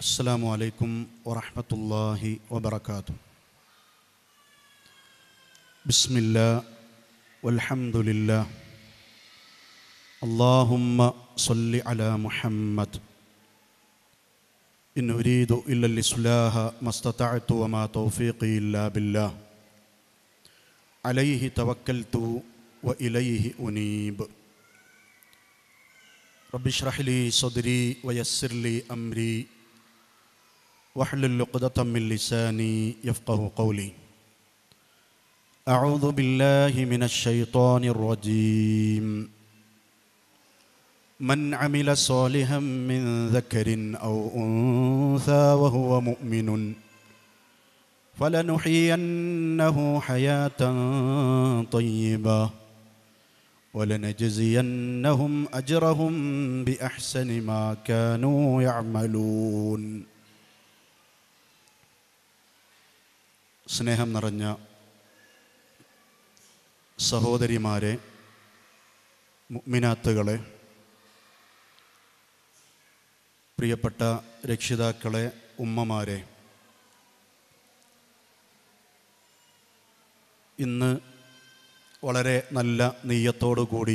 السلام عليكم ورحمة الله وبركاته بسم الله والحمد لله اللهم صل على محمد إن أريد إلا الإصلاح ما استطعت وما توفيقي إلا بالله عليه توكلت وإليه أنيب رب اشرح لي صدري ويسر لي أمري واحلل عقدة من لساني يفقه قولي أعوذ بالله من الشيطان الرجيم من عمل صالحا من ذكر أو أنثى وهو مؤمن فلنحيينه حياة طيبة ولنجزينهم أجرهم بأحسن ما كانوا يعملون സ്നേഹം നിറഞ്ഞ സഹോദരിമാരെ മുഗ്മിനാത്തുകളെ പ്രിയപ്പെട്ട രക്ഷിതാക്കളെ ഉമ്മമാരെ ഇന്ന് വളരെ നല്ല നെയ്യത്തോടു കൂടി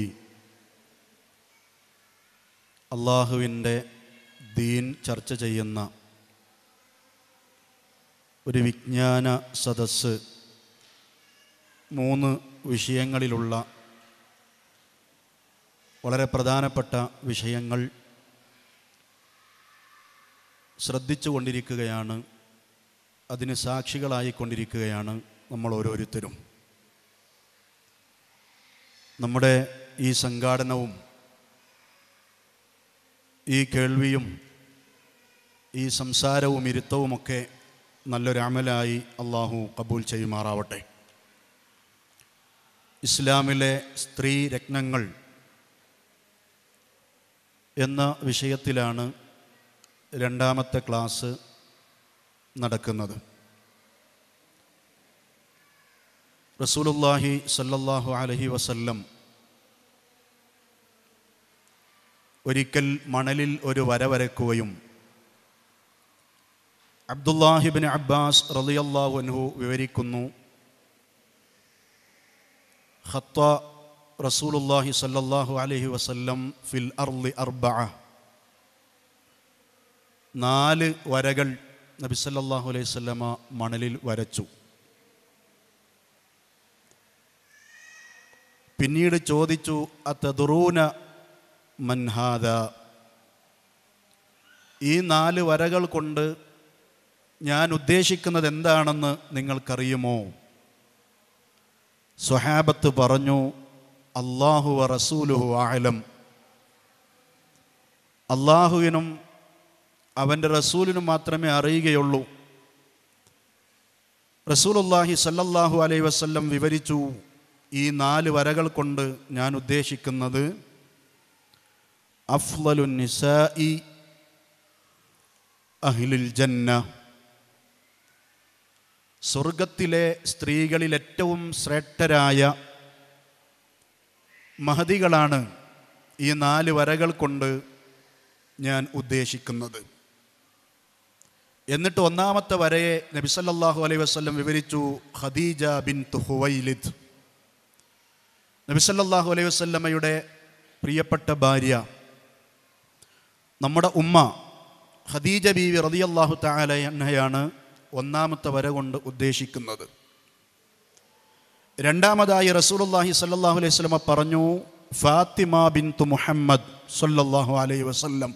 അള്ളാഹുവിൻ്റെ ദീൻ ചർച്ച ചെയ്യുന്ന ഒരു വിജ്ഞാന സദസ്സ് മൂന്ന് വിഷയങ്ങളിലുള്ള വളരെ പ്രധാനപ്പെട്ട വിഷയങ്ങൾ ശ്രദ്ധിച്ചു കൊണ്ടിരിക്കുകയാണ് അതിന് സാക്ഷികളായിക്കൊണ്ടിരിക്കുകയാണ് നമ്മൾ ഓരോരുത്തരും നമ്മുടെ ഈ സംഘാടനവും ഈ കേൾവിയും ഈ സംസാരവും ഇരുത്തവുമൊക്കെ നല്ലൊരു അമലായി അള്ളാഹു കബൂൽ ചെയ്യുമാറാവട്ടെ ഇസ്ലാമിലെ സ്ത്രീ രത്നങ്ങൾ എന്ന വിഷയത്തിലാണ് രണ്ടാമത്തെ ക്ലാസ് നടക്കുന്നത് റസൂലുല്ലാഹി സല്ലല്ലാഹു അലഹി വസല്ലം ഒരിക്കൽ മണലിൽ ഒരു വര വരക്കുകയും അബ്ദുല്ലാഹിബിൻ അബ്ബാസ് റളിയല്ലാഹു അൻഹു വിവരിക്കുന്നു ഖത്ത റസൂലുല്ലാഹി സല്ലല്ലാഹു അലൈഹി വസല്ലം ഫിൽ അർളി അർബഅ നാല് വരകൾ നബി സല്ലല്ലാഹു അലൈഹി വസല്ലമ മണലിൽ വരച്ചു പിന്നീട് ചോദിച്ചു അത്തദുറൂന മൻഹാദ ഈ നാല് വരകൾ കൊണ്ട് ഞാൻ ഉദ്ദേശിക്കുന്നത് എന്താണെന്ന് നിങ്ങൾക്കറിയുമോ സ്വഹാബത്ത് പറഞ്ഞു അള്ളാഹു വ റസൂലുഹു ആലം അള്ളാഹുവിനും അവൻ്റെ റസൂലിനും മാത്രമേ അറിയുകയുള്ളൂ റസൂലുല്ലാഹി സല്ലല്ലാഹു അലൈഹി വസല്ലം വിവരിച്ചു ഈ നാല് വരകൾ കൊണ്ട് ഞാൻ ഉദ്ദേശിക്കുന്നത് അഫ്ലലു നിസായി അഹ്ലുൽ ജന്ന സ്വർഗത്തിലെ സ്ത്രീകളിൽ ഏറ്റവും ശ്രേഷ്ഠരായ മഹതികളാണ് ഈ നാല് വരകൾ കൊണ്ട് ഞാൻ ഉദ്ദേശിക്കുന്നത് എന്നിട്ട് ഒന്നാമത്തെ വരയെ നബിസല്ലാഹു അലൈഹി വസ്ലം വിവരിച്ചു ഖദീജ ബിൻ തുഹുവൈലിദ് നബിസല്ലാഹു അലൈഹി വസ്ലമയുടെ പ്രിയപ്പെട്ട ഭാര്യ നമ്മുടെ ഉമ്മ ഖദീജ ബീവി റതിയല്ലാഹു താലയാണ് ഒന്നാമത്തെ വര കൊണ്ട് ഉദ്ദേശിക്കുന്നത് രണ്ടാമതായി റസൂലുല്ലാഹി സല്ലാഹു അലൈഹി സ്വലമ പറഞ്ഞു ഫാത്തിമ ബിൻതു മുഹമ്മദ് സല്ലല്ലാഹു അലൈഹി വസല്ലം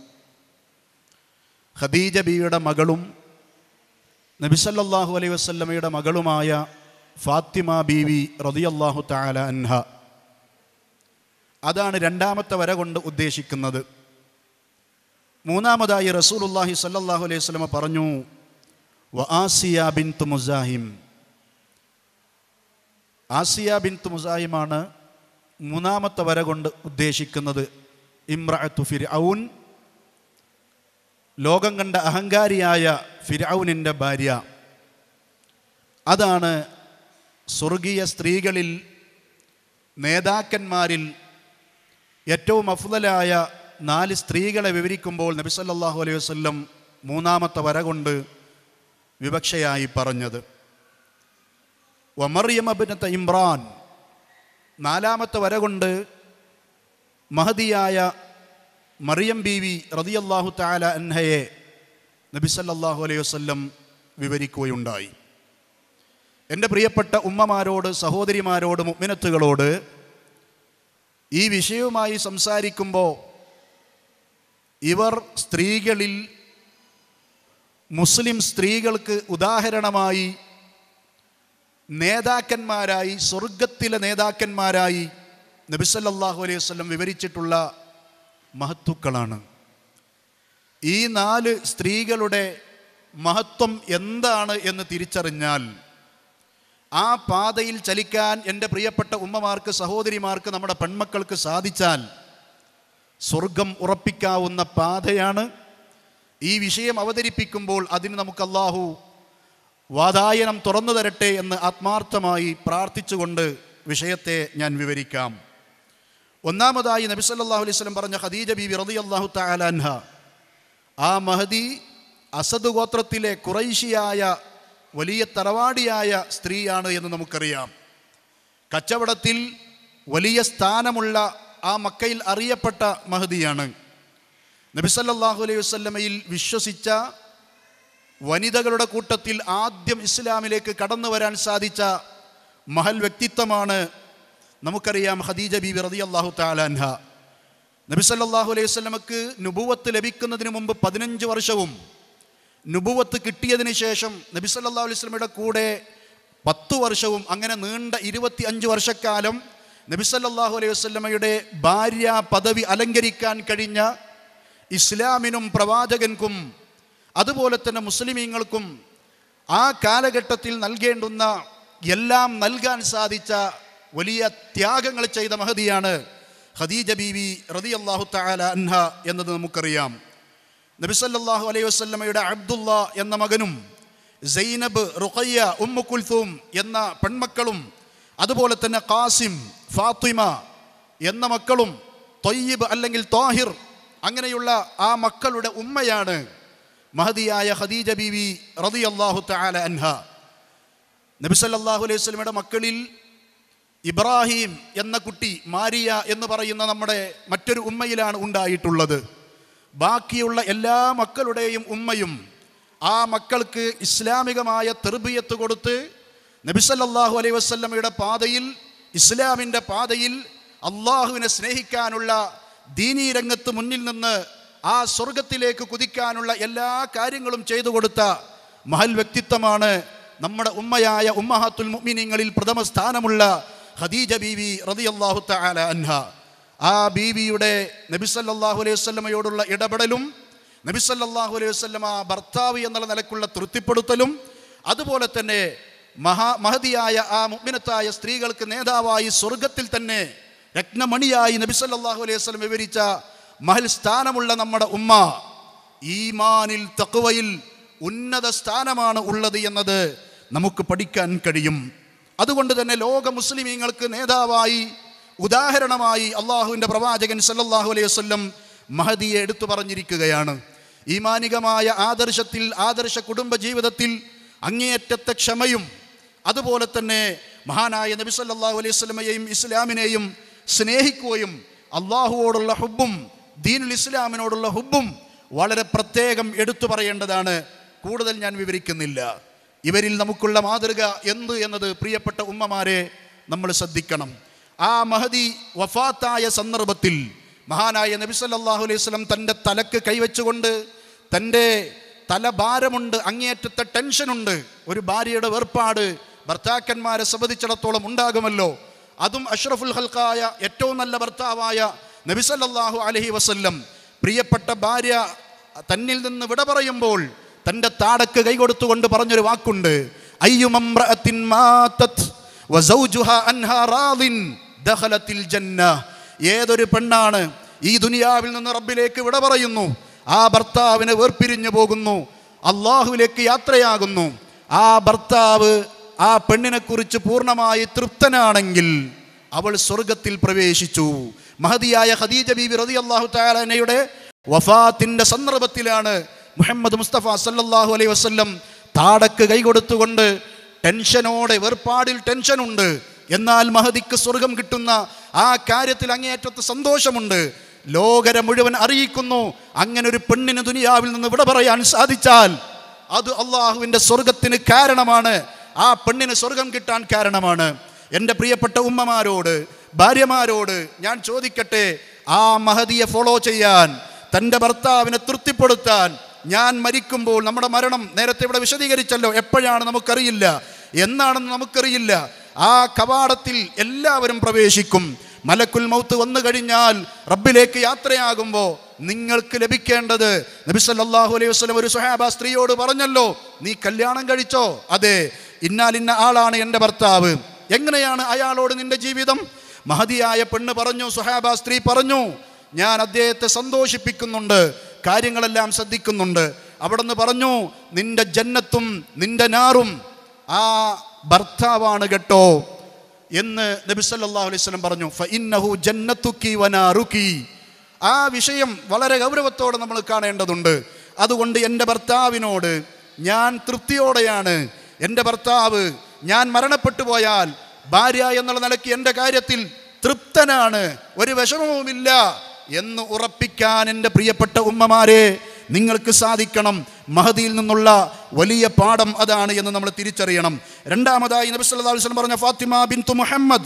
ഖദീജ ബീവിയുടെ മകളും നബിസല്ലാഹു അലൈഹി വസല്ലമയുടെ മകളുമായ ഫാത്തിമ ബീവി റതിയല്ലാഹു താല അൻഹ അതാണ് രണ്ടാമത്തെ വര കൊണ്ട് ഉദ്ദേശിക്കുന്നത് മൂന്നാമതായി റസൂലുല്ലാഹി സല്ലല്ലാഹു അലൈഹി വസല്ലമ പറഞ്ഞു വ ആസിയ ബിൻതു മുസാഹിം ആസിയ ബിൻതു മുസാഹിമാണ് മൂന്നാമത്തെ വര കൊണ്ട് ഉദ്ദേശിക്കുന്നത് ഇമ്രഅത്തു ഫിർഔൻ ലോകം കണ്ട അഹങ്കാരിയായ ഫിർഔനിൻ്റെ ഭാര്യ അതാണ് സ്വർഗീയ സ്ത്രീകളിൽ നേതാക്കന്മാരിൽ ഏറ്റവും അഫ്ദലായ നാല് സ്ത്രീകളെ വിവരിക്കുമ്പോൾ നബി സല്ലല്ലാഹു അലൈഹി വസല്ലം മൂന്നാമത്തെ വര കൊണ്ട് വിവക്ഷയായി പറഞ്ഞത് വമറിയമബിനത്തെ ഇമ്രാൻ നാലാമത്തെ വര കൊണ്ട് മഹതിയായ മറിയം ബീവി റതിയല്ലാഹു താല അൻഹയെ നബിസല്ലാഹു അലൈഹി വസ്ല്ലം വിവരിക്കുകയുണ്ടായി എൻ്റെ പ്രിയപ്പെട്ട ഉമ്മമാരോട് സഹോദരിമാരോട് മുഗ്മിനത്തുകളോട് ഈ വിഷയവുമായി സംസാരിക്കുമ്പോൾ ഇവർ സ്ത്രീകളിൽ മുസ്ലിം സ്ത്രീകൾക്ക് ഉദാഹരണമായി നേതാക്കന്മാരായി സ്വർഗത്തിലെ നേതാക്കന്മാരായി നബിസല്ലാഹു അലൈഹി വസ്ലം വിവരിച്ചിട്ടുള്ള മഹത്തുക്കളാണ് ഈ നാല് സ്ത്രീകളുടെ മഹത്വം എന്താണ് എന്ന് തിരിച്ചറിഞ്ഞാൽ ആ പാതയിൽ ചലിക്കാൻ എൻ്റെ പ്രിയപ്പെട്ട ഉമ്മമാർക്ക് സഹോദരിമാർക്ക് നമ്മുടെ പെൺമക്കൾക്ക് സാധിച്ചാൽ സ്വർഗം ഉറപ്പിക്കാവുന്ന പാതയാണ് ഈ വിഷയം അവതരിപ്പിക്കുമ്പോൾ അതിന് നമുക്ക് അള്ളാഹു വാതായനം തുറന്നു തരട്ടെ എന്ന് ആത്മാർത്ഥമായി പ്രാർത്ഥിച്ചുകൊണ്ട് വിഷയത്തെ ഞാൻ വിവരിക്കാം ഒന്നാമതായി നബി സല്ലല്ലാഹു അലൈഹി വസല്ലം പറഞ്ഞ ഖദീജ ബീവി റളിയല്ലാഹു തആല അൻഹ ആ മഹദി അസദ് ഗോത്രത്തിലെ കുറൈശിയായ വലിയ തറവാടിയായ സ്ത്രീയാണ് എന്ന് നമുക്കറിയാം കച്ചവടത്തിൽ വലിയ സ്ഥാനമുള്ള ആ മക്കയിൽ അറിയപ്പെട്ട മഹദിയാണ് നബിസല്ലാഹു അലൈഹി വസ്ല്ലമയിൽ വിശ്വസിച്ച വനിതകളുടെ കൂട്ടത്തിൽ ആദ്യം ഇസ്ലാമിലേക്ക് കടന്നു വരാൻ സാധിച്ച മഹൽ വ്യക്തിത്വമാണ് നമുക്കറിയാം ഖദീജ ബീബി റതി അള്ളാഹു താലാൻഹ നബിസല്ലാഹു അലൈഹി വസ്ലമക്ക് നുബുവത്ത് ലഭിക്കുന്നതിന് മുമ്പ് പതിനഞ്ച് വർഷവും നുബുവത്ത് കിട്ടിയതിന് ശേഷം നബിസല്ലാ അലൈഹി വസ്ലമയുടെ കൂടെ പത്തു വർഷവും അങ്ങനെ നീണ്ട ഇരുപത്തി അഞ്ച് വർഷക്കാലം നബിസല്ലാഹു അലൈഹി വസ്ലമയുടെ ഭാര്യ പദവി അലങ്കരിക്കാൻ കഴിഞ്ഞ ഇസ്ലാമിനും പ്രവാചകൻക്കും അതുപോലെ തന്നെ മുസ്ലിമീങ്ങൾക്കും ആ കാലഘട്ടത്തിൽ നൽകേണ്ടുന്ന എല്ലാം നൽകാൻ സാധിച്ച വലിയ ത്യാഗങ്ങൾ ചെയ്ത മഹതിയാണ് ഖദീജ ബീവി റതി അള്ളാഹു തആല അൻഹ എന്നത് നമുക്കറിയാം നബിസല്ലാഹു അലൈഹി വസ്ലമയുടെ അബ്ദുള്ള എന്ന മകനും സൈനബ് റുഖയ്യ ഉമ്മു കുൽസൂം എന്ന പെൺമക്കളും അതുപോലെ തന്നെ ഖാസിം ഫാത്തിമ എന്ന മക്കളും തൊയ്യബ് അല്ലെങ്കിൽ താഹിർ അങ്ങനെയുള്ള ആ മക്കളുടെ ഉമ്മയാണ് മഹദിയായ ഖദീജ ബീവി റതി അള്ളാഹു തആല അൻഹ നബിസല്ലാഹു അലൈഹി വസ്ലമയുടെ മക്കളിൽ ഇബ്രാഹിം എന്ന കുട്ടി മാരിയ എന്ന് പറയുന്ന നമ്മുടെ മറ്റൊരു ഉമ്മയിലാണ് ഉണ്ടായിട്ടുള്ളത് ബാക്കിയുള്ള എല്ലാ മക്കളുടെയും ഉമ്മയും ആ മക്കൾക്ക് ഇസ്ലാമികമായ തെർബിയത്ത് കൊടുത്ത് നബിസല്ലാഹു അലൈഹി വസ്ല്ലമയുടെ പാതയിൽ ഇസ്ലാമിൻ്റെ പാതയിൽ അള്ളാഹുവിനെ സ്നേഹിക്കാനുള്ള ദീനീ രംഗത്ത് മുന്നിൽ നിന്ന് ആ സ്വർഗത്തിലേക്ക് കുതിക്കാനുള്ള എല്ലാ കാര്യങ്ങളും ചെയ്തു കൊടുത്ത മഹൽ വ്യക്തിത്വമാണ് നമ്മുടെ ഉമ്മയായ ഉമ്മഹാത്തുൽ മുഅ്മിനീങ്ങളിൽ പ്രഥമ സ്ഥാനമുള്ള ഖദീജ ബീവി റളിയല്ലാഹു തആല അൻഹ ആ ബീവിയുടെ നബിസല്ലാഹു അലൈഹി വസ്ലമയോടുള്ള ഇടപെടലും നബിസല്ലാഹു അലൈഹി വസ്ലമ ഭർത്താവ് എന്നുള്ള നിലക്കുള്ള തൃപ്തിപ്പെടുത്തലും അതുപോലെ തന്നെ മഹാ മഹതിയായ ആ മുഗ്മിനത്തായ സ്ത്രീകൾക്ക് നേതാവായി സ്വർഗത്തിൽ തന്നെ രത്നമണിയായി നബിസല്ലാഹു അലൈഹി വസ്ലം വിവരിച്ച മഹൽ സ്ഥാനമുള്ള നമ്മുടെ ഉമ്മ ഈമാനിൽ തക്കുവയിൽ ഉന്നത സ്ഥാനമാണ് ഉള്ളത് എന്നത് നമുക്ക് പഠിക്കാൻ കഴിയും അതുകൊണ്ട് തന്നെ ലോക മുസ്ലിമീങ്ങൾക്ക് നേതാവായി ഉദാഹരണമായി അള്ളാഹുവിൻ്റെ പ്രവാചകൻ സല്ലല്ലാഹു അലൈഹി വസല്ലം മഹദിയെ എടുത്തു പറഞ്ഞിരിക്കുകയാണ് ഈമാനികമായ ആദർശത്തിൽ ആദർശ കുടുംബ ജീവിതത്തിൽ അങ്ങേയറ്റത്തെ ക്ഷമയും അതുപോലെ തന്നെ മഹാനായ നബി സല്ലല്ലാഹു അലൈഹി വസല്ലമയെയും ഇസ്ലാമിനെയും സ്നേഹിക്കുകയും അള്ളാഹുവോടുള്ള ഹുബും ദീനുൽ ഇസ്ലാമിനോടുള്ള ഹുബും വളരെ പ്രത്യേകം എടുത്തു പറയേണ്ടതാണ് കൂടുതൽ ഞാൻ വിവരിക്കുന്നില്ല ഇവരിൽ നമുക്കുള്ള മാതൃക എന്ത് എന്നത് പ്രിയപ്പെട്ട ഉമ്മമാരെ നമ്മൾ ശ്രദ്ധിക്കണം ആ മഹദി വഫാത്തായ സന്ദർഭത്തിൽ മഹാനായ നബി സല്ലല്ലാഹു അലൈഹി വസല്ലം തൻ്റെ തലക്ക് കൈവച്ചുകൊണ്ട് തൻ്റെ തലഭാരമുണ്ട് അങ്ങേയറ്റത്തെ ടെൻഷനുണ്ട് ഒരു ഭാര്യയുടെ വേർപാട് ഭർത്താക്കന്മാരെ സംബന്ധിച്ചിടത്തോളം ഉണ്ടാകുമല്ലോ അതും അഷ്റഫുൽ ഹൽക്കായ ഏറ്റവും നല്ല ഭർത്താവായ നബി സല്ലല്ലാഹു അലൈഹി വസല്ലം പ്രിയപ്പെട്ട ഭാര്യ തന്നിൽ നിന്ന് വിട പറയുമ്പോൾ തൻ്റെ താടക്ക് കൈകൊടുത്തുകൊണ്ട് പറഞ്ഞൊരു വാക്കുണ്ട് അയ്യുമംറഅത്തിൻ മാതത് വസൗജുഹാ അൻഹാ റാദിൻ ദഖലത്തിൽ ജന്ന ഏതൊരു പെണ്ണാണ് ഈ ദുനിയാവിൽ നിന്ന് റബ്ബിലേക്ക് വിട പറയുന്നു ആ ഭർത്താവിന് വേർപിരിഞ്ഞു പോകുന്നു അള്ളാഹുവിലേക്ക് യാത്രയാകുന്നു ആ ഭർത്താവ് ആ പെണ്ണിനെ കുറിച്ച് പൂർണ്ണമായി തൃപ്തനാണെങ്കിൽ അവൾ സ്വർഗത്തിൽ പ്രവേശിച്ചു മഹതിയായ ഖദീജ ബീബി റതി അള്ളാഹു താലനയുടെ വഫാത്തിന്റെ സന്ദർഭത്തിലാണ് മുഹമ്മദ് മുസ്തഫ സല്ലല്ലാഹു അലൈഹി വസല്ലം താടക്ക് കൈകൊടുത്തുകൊണ്ട് ടെൻഷനോടെ വേർപാടിൽ ടെൻഷനുണ്ട് എന്നാൽ മഹദിക്ക് സ്വർഗം കിട്ടുന്ന ആ കാര്യത്തിൽ അങ്ങേയറ്റത്ത് സന്തോഷമുണ്ട് ലോകര മുഴുവൻ അറിയിക്കുന്നു അങ്ങനെ ഒരു പെണ്ണിന് ദുനിയാവിൽ നിന്ന് വിട പറയാൻ സാധിച്ചാൽ അത് അള്ളാഹുവിൻ്റെ സ്വർഗത്തിന് കാരണമാണ് ആ പെണ്ണിന് സ്വർഗം കിട്ടാൻ കാരണമാണ് എൻ്റെ പ്രിയപ്പെട്ട ഉമ്മമാരോട് ഭാര്യമാരോട് ഞാൻ ചോദിക്കട്ടെ ആ മഹതിയെ ഫോളോ ചെയ്യാൻ തൻ്റെ ഭർത്താവിനെ തൃപ്തിപ്പെടുത്താൻ ഞാൻ മരിക്കുമ്പോൾ നമ്മുടെ മരണം നേരത്തെ ഇവിടെ വിശദീകരിച്ചല്ലോ എപ്പോഴാണ് നമുക്കറിയില്ല എന്നാണെന്ന് നമുക്കറിയില്ല ആ കവാടത്തിൽ എല്ലാവരും പ്രവേശിക്കും മലക്കുൽ മൗത്ത് വന്നു കഴിഞ്ഞാൽ റബ്ബിലേക്ക് യാത്രയാകുമ്പോൾ നിങ്ങൾക്ക് ലഭിക്കേണ്ടത് നബി സല്ലല്ലാഹു അലൈഹി വസല്ലം ഒരു സുഹാബ സ്ത്രീയോട് പറഞ്ഞല്ലോ നീ കല്യാണം കഴിച്ചോ അതെ ഇന്നാലിന്ന ആളാണ് എൻ്റെ ഭർത്താവ് എങ്ങനെയാണ് അയാളോട് നിന്റെ ജീവിതം മഹതിയായ പെണ്ണ് പറഞ്ഞു സുഹാബ സ്ത്രീ പറഞ്ഞു ഞാൻ അദ്ദേഹത്തെ സന്തോഷിപ്പിക്കുന്നുണ്ട് കാര്യങ്ങളെല്ലാം ശ്രദ്ധിക്കുന്നുണ്ട് അവിടെ നിന്ന് പറഞ്ഞു നിന്റെ ജന്നത്തും നിന്റെ നാറും ആ ഭർത്താവാണ് കേട്ടോ എന്ന് നബി സല്ലല്ലാഹു അലൈഹി വസല്ലം പറഞ്ഞു ഫഇന്നഹു ജന്നത്തുക്കി വനാറുക്കി ആ വിഷയം വളരെ ഗൗരവത്തോടെ നമ്മൾ കാണേണ്ടതുണ്ട് അതുകൊണ്ട് എൻ്റെ ഭർത്താവിനോട് ഞാൻ തൃപ്തിയോടെയാണ് എൻ്റെ ഭർത്താവ് ഞാൻ മരണപ്പെട്ടു പോയാൽ ഭാര്യ എന്നുള്ള നിലയ്ക്ക് എൻ്റെ കാര്യത്തിൽ തൃപ്തനാണ് ഒരു വിഷമവുമില്ല എന്ന് ഉറപ്പിക്കാൻ എൻ്റെ പ്രിയപ്പെട്ട ഉമ്മമാരെ നിങ്ങൾക്ക് സാധിക്കണം മഹദിയിൽ നിന്നുള്ള വലിയ പാഠം അതാണ് എന്ന് നമ്മൾ തിരിച്ചറിയണം രണ്ടാമതായി നബി സല്ലല്ലാഹു അലൈഹി വസല്ലം പറഞ്ഞ ഫാത്തിമ ബിൻതു മുഹമ്മദ്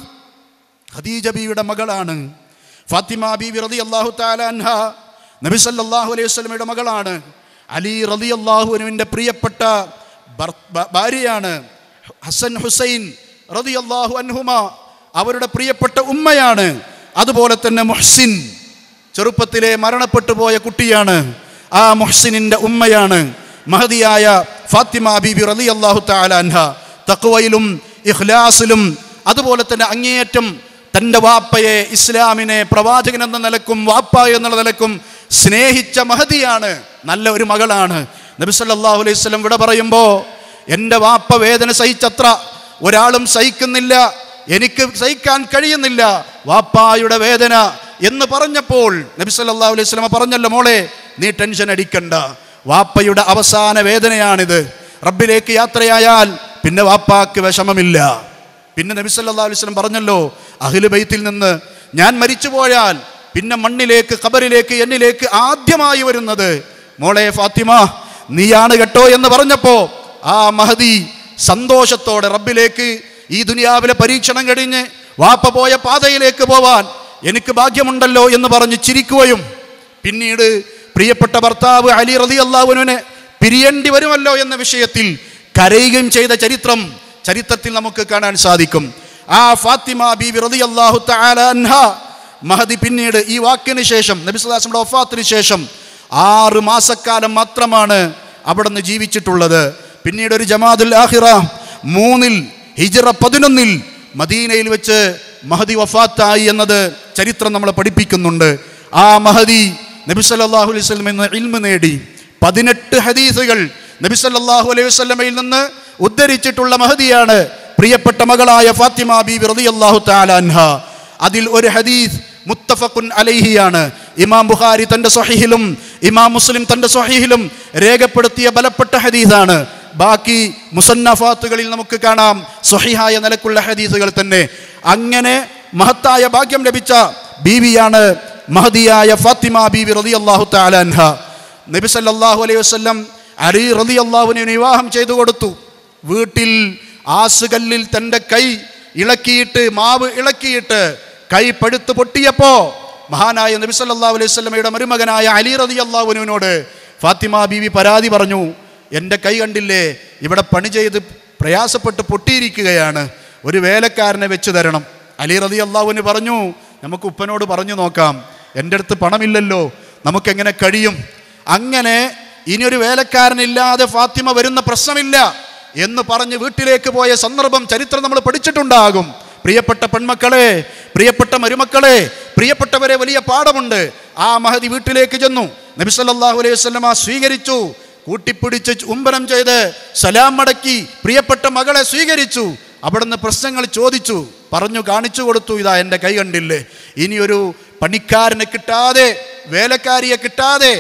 ഖദീജ ബീവിയുടെ മകളാണ് ഫാത്തിമ ബീവി റതി അള്ളാഹു താലാൻഹ നബി സല്ലല്ലാഹു അലൈഹി വസല്ലമയുടെ മകളാണ് അലി റതി അള്ളാഹുവിൻ്റെ പ്രിയപ്പെട്ട ഭർ- ഭ- ഭാര്യയാണ് ഹസൻ ഹുസൈൻ റതി അള്ളാഹു അൻഹുമ അവരുടെ പ്രിയപ്പെട്ട ഉമ്മയാണ് അതുപോലെ തന്നെ മുഹ്സിൻ ചെറുപ്പത്തിലെ മരണപ്പെട്ടു പോയ കുട്ടിയാണ് ആ മുഹ്സിനിൻ്റെ ഉമ്മയാണ് മഹതിയായ ഫാത്തിമ ബീബി റലി അള്ളാഹു താലാൻഹ തക്വയിലും ഇഖ്ലാസിലും അതുപോലെ തന്നെ അങ്ങേയറ്റം തൻ്റെ വാപ്പയെ ഇസ്ലാമിനെ പ്രവാചകൻ എന്ന നിലക്കും വാപ്പ എന്നുള്ള നിലക്കും സ്നേഹിച്ച മഹതിയാണ് നല്ല ഒരു മകളാണ് നബി സല്ലല്ലാഹു അലൈഹി വസല്ലം വിട പറയുമ്പോൾ എൻ്റെ വാപ്പ വേദന സഹിച്ചത്ര ഒരാളും സഹിക്കുന്നില്ല എനിക്ക് സഹിക്കാൻ കഴിയുന്നില്ല വാപ്പായുടെ വേദന എന്ന് പറഞ്ഞപ്പോൾ നബി സല്ലല്ലാഹു അലൈഹി വസല്ലം പറഞ്ഞല്ലോ മോളെ നീ ടെൻഷൻ അടിക്കണ്ട വാപ്പയുടെ അവസാന വേദനയാണിത് റബ്ബിലേക്ക് യാത്രയായാൽ പിന്നെ വാപ്പാക്ക് വിഷമമില്ല പിന്നെ നബി സല്ലല്ലാഹു അലൈഹി വസല്ലം പറഞ്ഞല്ലോ അഹ്ലു ബൈത്തിൽ നിന്ന് ഞാൻ മരിച്ചു പോയാൽ പിന്നെ മണ്ണിലേക്ക് ഖബറിലേക്ക് എന്നിലേക്ക് ആദ്യമായി വരുന്നത് മോളെ ഫാത്തിമ നീയാണ് കേട്ടോ എന്ന് പറഞ്ഞപ്പോ ആ മഹദി സന്തോഷത്തോടെ റബ്ബിലേക്ക് ഈ ദുനിയാവിലെ പരീക്ഷണം കഴിഞ്ഞ് വാപ്പ പോയ പാതയിലേക്ക് പോവാൻ എനിക്ക് ഭാഗ്യമുണ്ടല്ലോ എന്ന് പറഞ്ഞ് ചിരിക്കുകയും പിന്നീട് പ്രിയപ്പെട്ട ഭർത്താവ് അലി റതി അള്ളാഹുവിനെ പിരിയേണ്ടി വരുമല്ലോ എന്ന വിഷയത്തിൽ കരയുകയും ചെയ്ത ചരിത്രം ചരിത്രത്തിൽ നമുക്ക് കാണാൻ സാധിക്കും ആ ഫാത്തിമ ബീവി റതി അള്ളാഹു അൻഹ മഹദി പിന്നീട് ഈ വാക്കിന് ശേഷം നബിസ്വലാസിന്റെ ഒഫാത്തിന് ശേഷം ആറ് മാസക്കാലം മാത്രമാണ് അവിടെ നിന്ന് ജീവിച്ചിട്ടുള്ളത് പിന്നീട് ഒരു ജമാദുൽ ആഹിറ മൂന്നിൽ ഹിജറ പതിനൊന്നിൽ മദീനയിൽ വെച്ച് മഹദി വഫാത്തായി എന്നത് ചരിത്രം നമ്മളെ പഠിപ്പിക്കുന്നുണ്ട് ആ മഹദി നബി സല്ലല്ലാഹു അലൈഹി വസല്ലം എന്ന ഇൽമ നേടി പതിനെട്ട് ഹദീസുകൾ നബി സല്ലല്ലാഹു അലൈഹി വസല്ലമയിൽ നിന്ന് ഉദ്ധരിച്ചിട്ടുള്ള മഹദിയാണ് പ്രിയപ്പെട്ട മകളായ ഫാത്തിമ ബീബി റളിയല്ലാഹു തആല അൻഹ അതിൽ ഒരു ഹദീസ് മുത്തഫഖുൻ അലൈഹിയാണ് ഇമാം ബുഖാരി തന്റെ സ്വഹീഹിലും ഇമാം മുസ്ലിം തന്റെ സ്വഹീഹിലും രേഖപ്പെടുത്തിയ ബലപ്പെട്ട ഹദീസാണ് ബാക്കി മുസന്നഫാത്തുകളിൽ നമുക്ക് കാണാം സ്വഹിഹായ നിലക്കുള്ള ഹദീസുകൾ തന്നെ അങ്ങനെ മഹത്തായ ഭാഗ്യം ലഭിച്ച ബീവിയാണ് മഹദിയായ ഫാത്തിമ ബീവി റളിയല്ലാഹു തആല അൻഹ നബി സല്ലല്ലാഹു അലൈഹി വസല്ലം അലി റളിയല്ലാഹുവിനെ വിവാഹം ചെയ്തു കൊടുത്തു വീട്ടിൽ ആസുകല്ലിൽ തൻ്റെ കൈ ഇളക്കിയിട്ട് മാവ് ഇളക്കിയിട്ട് കൈ പഴുത്ത് പൊട്ടിയപ്പോ മഹാനായ നബി സല്ലല്ലാഹു അലൈഹി വസല്ലമയുടെ മരുമകനായ അലി റളിയല്ലാഹുവിനോട് ഫാത്തിമ ബീവി പരാതി പറഞ്ഞു എൻ്റെ കൈ കണ്ടില്ലേ ഇവിടെ പണി ചെയ്ത് പ്രയാസപ്പെട്ട് പൊട്ടിയിരിക്കുകയാണ് ഒരു വേലക്കാരനെ വെച്ച് തരണം അലി റതി അള്ളാഹുവിന് പറഞ്ഞു നമുക്ക് ഉപ്പനോട് പറഞ്ഞു നോക്കാം എൻ്റെ അടുത്ത് പണമില്ലല്ലോ നമുക്കെങ്ങനെ കഴിയും അങ്ങനെ ഇനിയൊരു വേലക്കാരനില്ലാതെ ഫാത്തിമ വരുന്ന പ്രശ്നമില്ല എന്ന് പറഞ്ഞ് വീട്ടിലേക്ക് പോയ സന്ദർഭം ചരിത്രം നമ്മൾ പഠിച്ചിട്ടുണ്ടാകും പ്രിയപ്പെട്ട പെൺമക്കളെ പ്രിയപ്പെട്ട മരുമക്കളെ പ്രിയപ്പെട്ടവരെ വലിയ പാഠമുണ്ട് ആ മഹതി വീട്ടിലേക്ക് ചെന്നു നബി സല്ലല്ലാഹു അലൈഹി വസല്ലമ സ്വീകരിച്ചു കൂട്ടിപ്പിടിച്ച് ഉമ്പനം ചെയ്ത് സലാം മടക്കി പ്രിയപ്പെട്ട മകളെ സ്വീകരിച്ചു അവിടുന്ന് പ്രശ്നങ്ങൾ ചോദിച്ചു പറഞ്ഞു കാണിച്ചു കൊടുത്തു ഇതാ എൻ്റെ കൈ കണ്ടില്ലേ ഇനിയൊരു പണിക്കാരനെ കിട്ടാതെ വേലക്കാരിയെ കിട്ടാതെ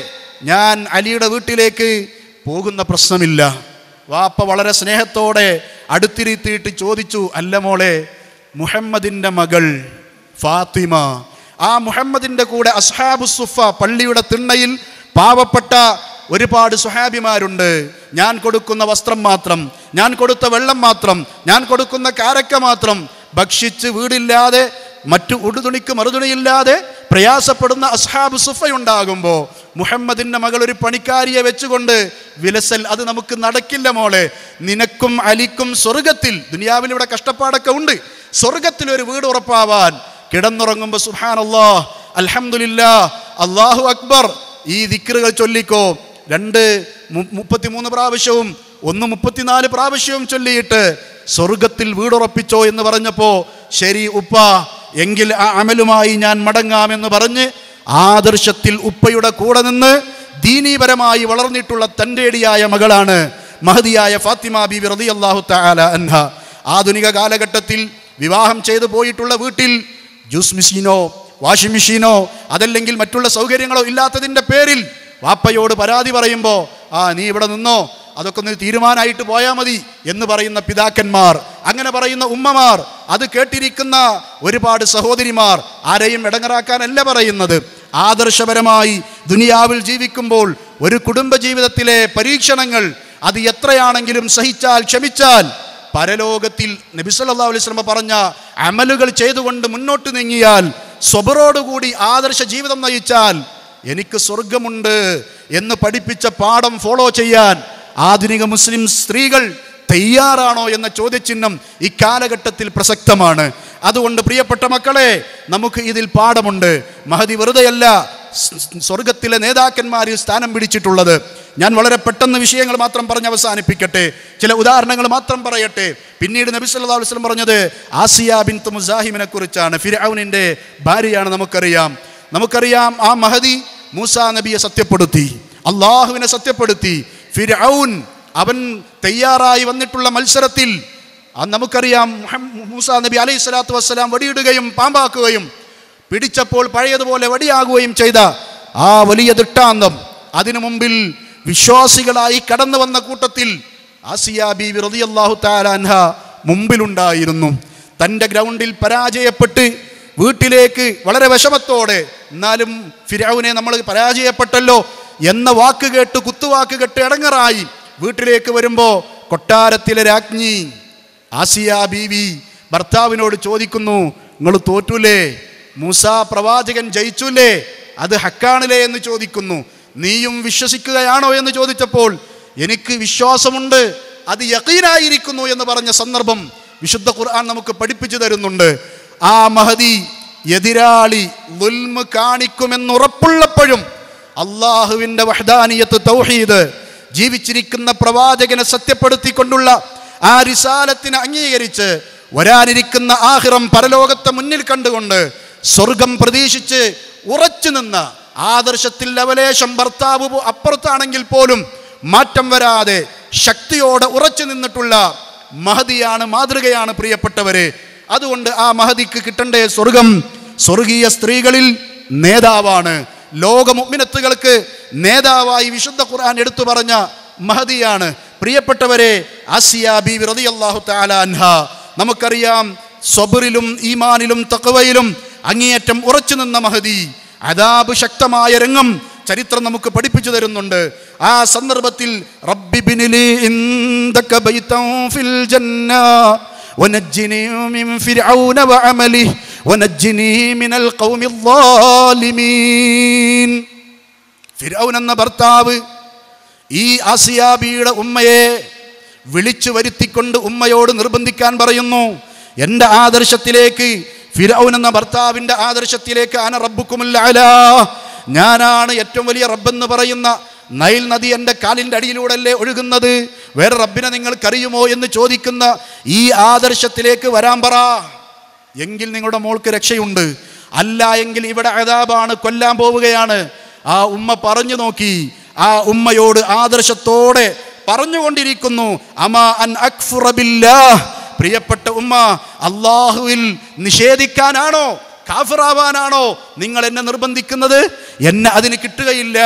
ഞാൻ അലിയുടെ വീട്ടിലേക്ക് പോകുന്ന പ്രശ്നമില്ല വാപ്പ വളരെ സ്നേഹത്തോടെ അടുത്തിരുത്തിയിട്ട് ചോദിച്ചു അല്ല മോളെ മുഹമ്മദിൻ്റെ മകൾ ഫാത്തിമ ആ മുഹമ്മദിൻ്റെ കൂടെ അസ്ഹാബു സുഫ പള്ളിയുടെ തിണ്ണയിൽ പാവപ്പെട്ട ഒരുപാട് സുഹാബിമാരുണ്ട് ഞാൻ കൊടുക്കുന്ന വസ്ത്രം മാത്രം ഞാൻ കൊടുത്ത വെള്ളം മാത്രം ഞാൻ കൊടുക്കുന്ന കാരക്ക മാത്രം ഭക്ഷിച്ച് വീടില്ലാതെ മറ്റു ഉടുതുണിക്ക് മറുതുണിയില്ലാതെ പ്രയാസപ്പെടുന്ന അസ്ഹാബ് സുഫയുണ്ടാകുമ്പോൾ മുഹമ്മദിൻ്റെ മകൾ ഒരു പണിക്കാരിയെ വെച്ചുകൊണ്ട് വിലസൽ അത് നമുക്ക് നടക്കില്ല മോളെ നിനക്കും അലിക്കും സ്വർഗത്തിൽ ദുനിയാവിൽ ഇവിടെ കഷ്ടപ്പാടൊക്കെ ഉണ്ട് സ്വർഗത്തിൽ ഒരു വീട് ഉറപ്പാവാൻ കിടന്നുറങ്ങുമ്പോൾ സുഹാനല്ലാ അൽഹംദുലില്ലാ അള്ളാഹു അക്ബർ ഈ ദിക്റുകൾ ചൊല്ലിക്കോ രണ്ട് മു- മുപ്പത്തിമൂന്ന് പ്രാവശ്യവും ഒന്ന് മുപ്പത്തിനാല് പ്രാവശ്യവും ചൊല്ലിയിട്ട് സ്വർഗത്തിൽ വീടുറപ്പിച്ചോ എന്ന് പറഞ്ഞപ്പോ ശരി ഉപ്പ എങ്കിൽ ആ അമലുമായി ഞാൻ മടങ്ങാമെന്ന് പറഞ്ഞ് ആദർശത്തിൽ ഉപ്പയുടെ കൂടെ നിന്ന് ദീനീപരമായി വളർന്നിട്ടുള്ള തൻ്റെടിയായ മകളാണ് മഹതിയായ ഫാത്തിമ ബിബി റളിയല്ലാഹു തആല അൻഹ ആധുനിക കാലഘട്ടത്തിൽ വിവാഹം ചെയ്തു പോയിട്ടുള്ള വീട്ടിൽ ജ്യൂസ് മെഷീനോ വാഷിംഗ് മെഷീനോ അതല്ലെങ്കിൽ മറ്റുള്ള സൗകര്യങ്ങളോ ഇല്ലാത്തതിൻ്റെ പേരിൽ വാപ്പയോട് പരാതി പറയുമ്പോൾ ആ നീ ഇവിടെ നിന്നോ അതൊക്കെ ഒന്ന് തീരുമാനമായിട്ട് പോയാൽ മതി എന്ന് പറയുന്ന പിതാക്കന്മാർ അങ്ങനെ പറയുന്ന ഉമ്മമാർ അത് കേട്ടിരിക്കുന്ന ഒരുപാട് സഹോദരിമാർ ആരെയും ഇടങ്ങറാക്കാനല്ല പറയുന്നത് ആദർശപരമായി ദുനിയാവിൽ ജീവിക്കുമ്പോൾ ഒരു കുടുംബ ജീവിതത്തിലെ പരീക്ഷണങ്ങൾ അത് എത്രയാണെങ്കിലും സഹിച്ചാൽ ക്ഷമിച്ചാൽ പരലോകത്തിൽ നബി സല്ലല്ലാഹു അലൈഹി വസല്ലം പറഞ്ഞ അമലുകൾ ചെയ്തുകൊണ്ട് മുന്നോട്ട് നീങ്ങിയാൽ സ്വബറോടുകൂടി ആദർശ ജീവിതം നയിച്ചാൽ എനിക്ക് സ്വർഗമുണ്ട് എന്ന് പഠിപ്പിച്ച പാഠം ഫോളോ ചെയ്യാൻ ആധുനിക മുസ്ലിം സ്ത്രീകൾ തയ്യാറാണോ എന്ന ചോദ്യചിഹ്നം ഇക്കാലഘട്ടത്തിൽ പ്രസക്തമാണ് അതുകൊണ്ട് പ്രിയപ്പെട്ട മക്കളെ നമുക്ക് ഇതിൽ പാഠമുണ്ട് മഹതി വെറുതെയല്ല സ്- സ്വർഗത്തിലെ നേതാക്കന്മാരിൽ സ്ഥാനം പിടിച്ചിട്ടുള്ളത് ഞാൻ വളരെ പെട്ടെന്ന് വിഷയങ്ങൾ മാത്രം പറഞ്ഞ് അവസാനിപ്പിക്കട്ടെ ചില ഉദാഹരണങ്ങൾ മാത്രം പറയട്ടെ പിന്നീട് നബി സല്ലല്ലാഹു അലൈഹി വസല്ലം പറഞ്ഞത് ആസിയ ബിൻ മുസാഹിമിനെ കുറിച്ചാണ് ഫിർഔനിന്റെ ഭാര്യയാണ് നമുക്കറിയാം നമുക്കറിയാം ആ മഹദി മൂസ നബിയെ സത്യപ്പെടുത്തി അള്ളാഹുവിനെ സത്യപ്പെടുത്തി ഫിർഔൻ അവൻ തയ്യാറായി വന്നിട്ടുള്ള മത്സരത്തിൽ അത് നമുക്കറിയാം മുഹം- മൂസ നബി അലൈഹി സ്വലാത്തു വസ്സലാം വടിയിടുകയും പാമ്പാക്കുകയും പിടിച്ചപ്പോൾ പഴയതുപോലെ വടിയാകുകയും ചെയ്ത ആ വലിയ ദൃഷ്ടാന്തം അതിനു മുമ്പിൽ വിശ്വാസികളായി കടന്നു വന്ന കൂട്ടത്തിൽ ആസിയ ബീവി റളിയല്ലാഹു തആല അൻഹ മുമ്പിലുണ്ടായിരുന്നു തൻ്റെ ഗ്രൗണ്ടിൽ പരാജയപ്പെട്ട് വീട്ടിലേക്ക് വളരെ വിഷമത്തോടെ എന്നാലും ഫിരൗനെ നമ്മൾ പരാജയപ്പെട്ടല്ലോ എന്ന വാക്ക് കേട്ട് കുത്തുവാക്ക് കേട്ട് ഇടങ്ങറായി വീട്ടിലേക്ക് വരുമ്പോൾ കൊട്ടാരത്തിലെ രാജ്ഞി ആസിയ ബീവി ഭർത്താവിനോട് ചോദിക്കുന്നു നിങ്ങൾ തോറ്റൂലേ മൂസ പ്രവാചകൻ ജയിച്ചൂലേ അത് ഹക്കാണിലേ എന്ന് ചോദിക്കുന്നു നീയും വിശ്വസിക്കുകയാണോ എന്ന് ചോദിച്ചപ്പോൾ എനിക്ക് വിശ്വാസമുണ്ട് അത് യക്കീനായിരിക്കുന്നു എന്ന് പറഞ്ഞ സന്ദർഭം വിശുദ്ധ ഖുർആൻ നമുക്ക് പഠിപ്പിച്ചു തരുന്നുണ്ട് ആ മഹദി എതിരാളി ലുൽമ് കാണിക്കുമെന്നുറപ്പുള്ളപ്പോഴും അള്ളാഹുവിൻ്റെ വഹദാനിയത്ത് തൗഹീദ് ജീവിച്ചിരിക്കുന്ന പ്രവാചകനെ സത്യപ്പെടുത്തിക്കൊണ്ടുള്ള ആ റിസാലത്തിനെ അംഗീകരിച്ച് വരാനിരിക്കുന്ന ആഹിറം പരലോകത്തെ മുന്നിൽ കണ്ടുകൊണ്ട് സ്വർഗം പ്രതീക്ഷിച്ച് ഉറച്ചു നിന്ന ആദർശത്തിൽ ലവലേശം ഭർത്താവ് പോ- അപ്പുറത്താണെങ്കിൽ പോലും മാറ്റം വരാതെ ശക്തിയോടെ ഉറച്ചു നിന്നിട്ടുള്ള മഹതിയാണ് മാതൃകയാണ് പ്രിയപ്പെട്ടവരെ അതുകൊണ്ട് ആ മഹതിക്ക് കിട്ടേണ്ട സ്വർഗം സ്വർഗീയ സ്ത്രീകളിൽ നേതാവാണ് ലോക മുഅ്മിനത്തുകൾക്ക് നേതാവായി വിശുദ്ധ ഖുർആൻ എടുത്തു പറഞ്ഞ മഹദിയാണ് പ്രിയപ്പെട്ടവരെ ആസിയ ബീവി റളിയല്ലാഹു തആല അൻഹ നമുക്കറിയാം സ്വബറിലും ഈമാനിലും തഖവയിലും അങ്ങേയറ്റം ഉറച്ചു നിന്ന മഹദി അദാബ് ശക്തമായ രംഗം ചരിത്രം നമുക്ക് പഠിപ്പിച്ചു തരുന്നുണ്ട് ആ സന്ദർഭത്തിൽ റബ്ബി ബിനിലി ഇൻദക ബൈതൻ ഫിൽ ജന്ന ونجني من فرعون وعمله ونجني من القوم الظالمين ഫിരൗൻ എന്ന ഭർത്താവ് ഈ ആസിയാബിയുടെ ഉമ്മയെ വിളിച്ചു വരുത്തിക്കൊണ്ട് ഉമ്മയോട് നിർബന്ധിക്കാൻ പറയുന്നു എൻ്റെ ആദർശത്തിലേക്ക് ഫിരൗൻ എന്ന ഭർത്താവിൻ്റെ ആദർശത്തിലേക്ക് അന റബ്ബുക്കുമില്ല ഞാനാണ് ഏറ്റവും വലിയ റബ്ബെന്ന് പറയുന്ന നൈൽ നദി എൻ്റെ കാലിൻ്റെ അടിയിലൂടെയല്ലേ ഒഴുകുന്നത് വേറെ റബ്ബിനെ നിങ്ങൾക്കറിയുമോ എന്ന് ചോദിക്കുന്ന ഈ ആദർശത്തിലേക്ക് വരാൻ പറ എങ്കിൽ നിങ്ങളുടെ മോൾക്ക് രക്ഷയുണ്ട് അല്ല എങ്കിൽ ഇവിടെ അതാബാണ് കൊല്ലാൻ പോവുകയാണ് ആ ഉമ്മ പറഞ്ഞു നോക്കി ആ ഉമ്മയോട് ആദർശത്തോടെ പറഞ്ഞുകൊണ്ടിരിക്കുന്നു അമാ അൻ അക്ഫുറ ബില്ലാഹ്. പ്രിയപ്പെട്ട ഉമ്മ അള്ളാഹുവിൽ നിഷേധിക്കാനാണോ കാഫിറാവാനാണോ നിങ്ങൾ എന്നെ നിർബന്ധിക്കുന്നത് എന്നെ അതിന് കിട്ടുകയില്ല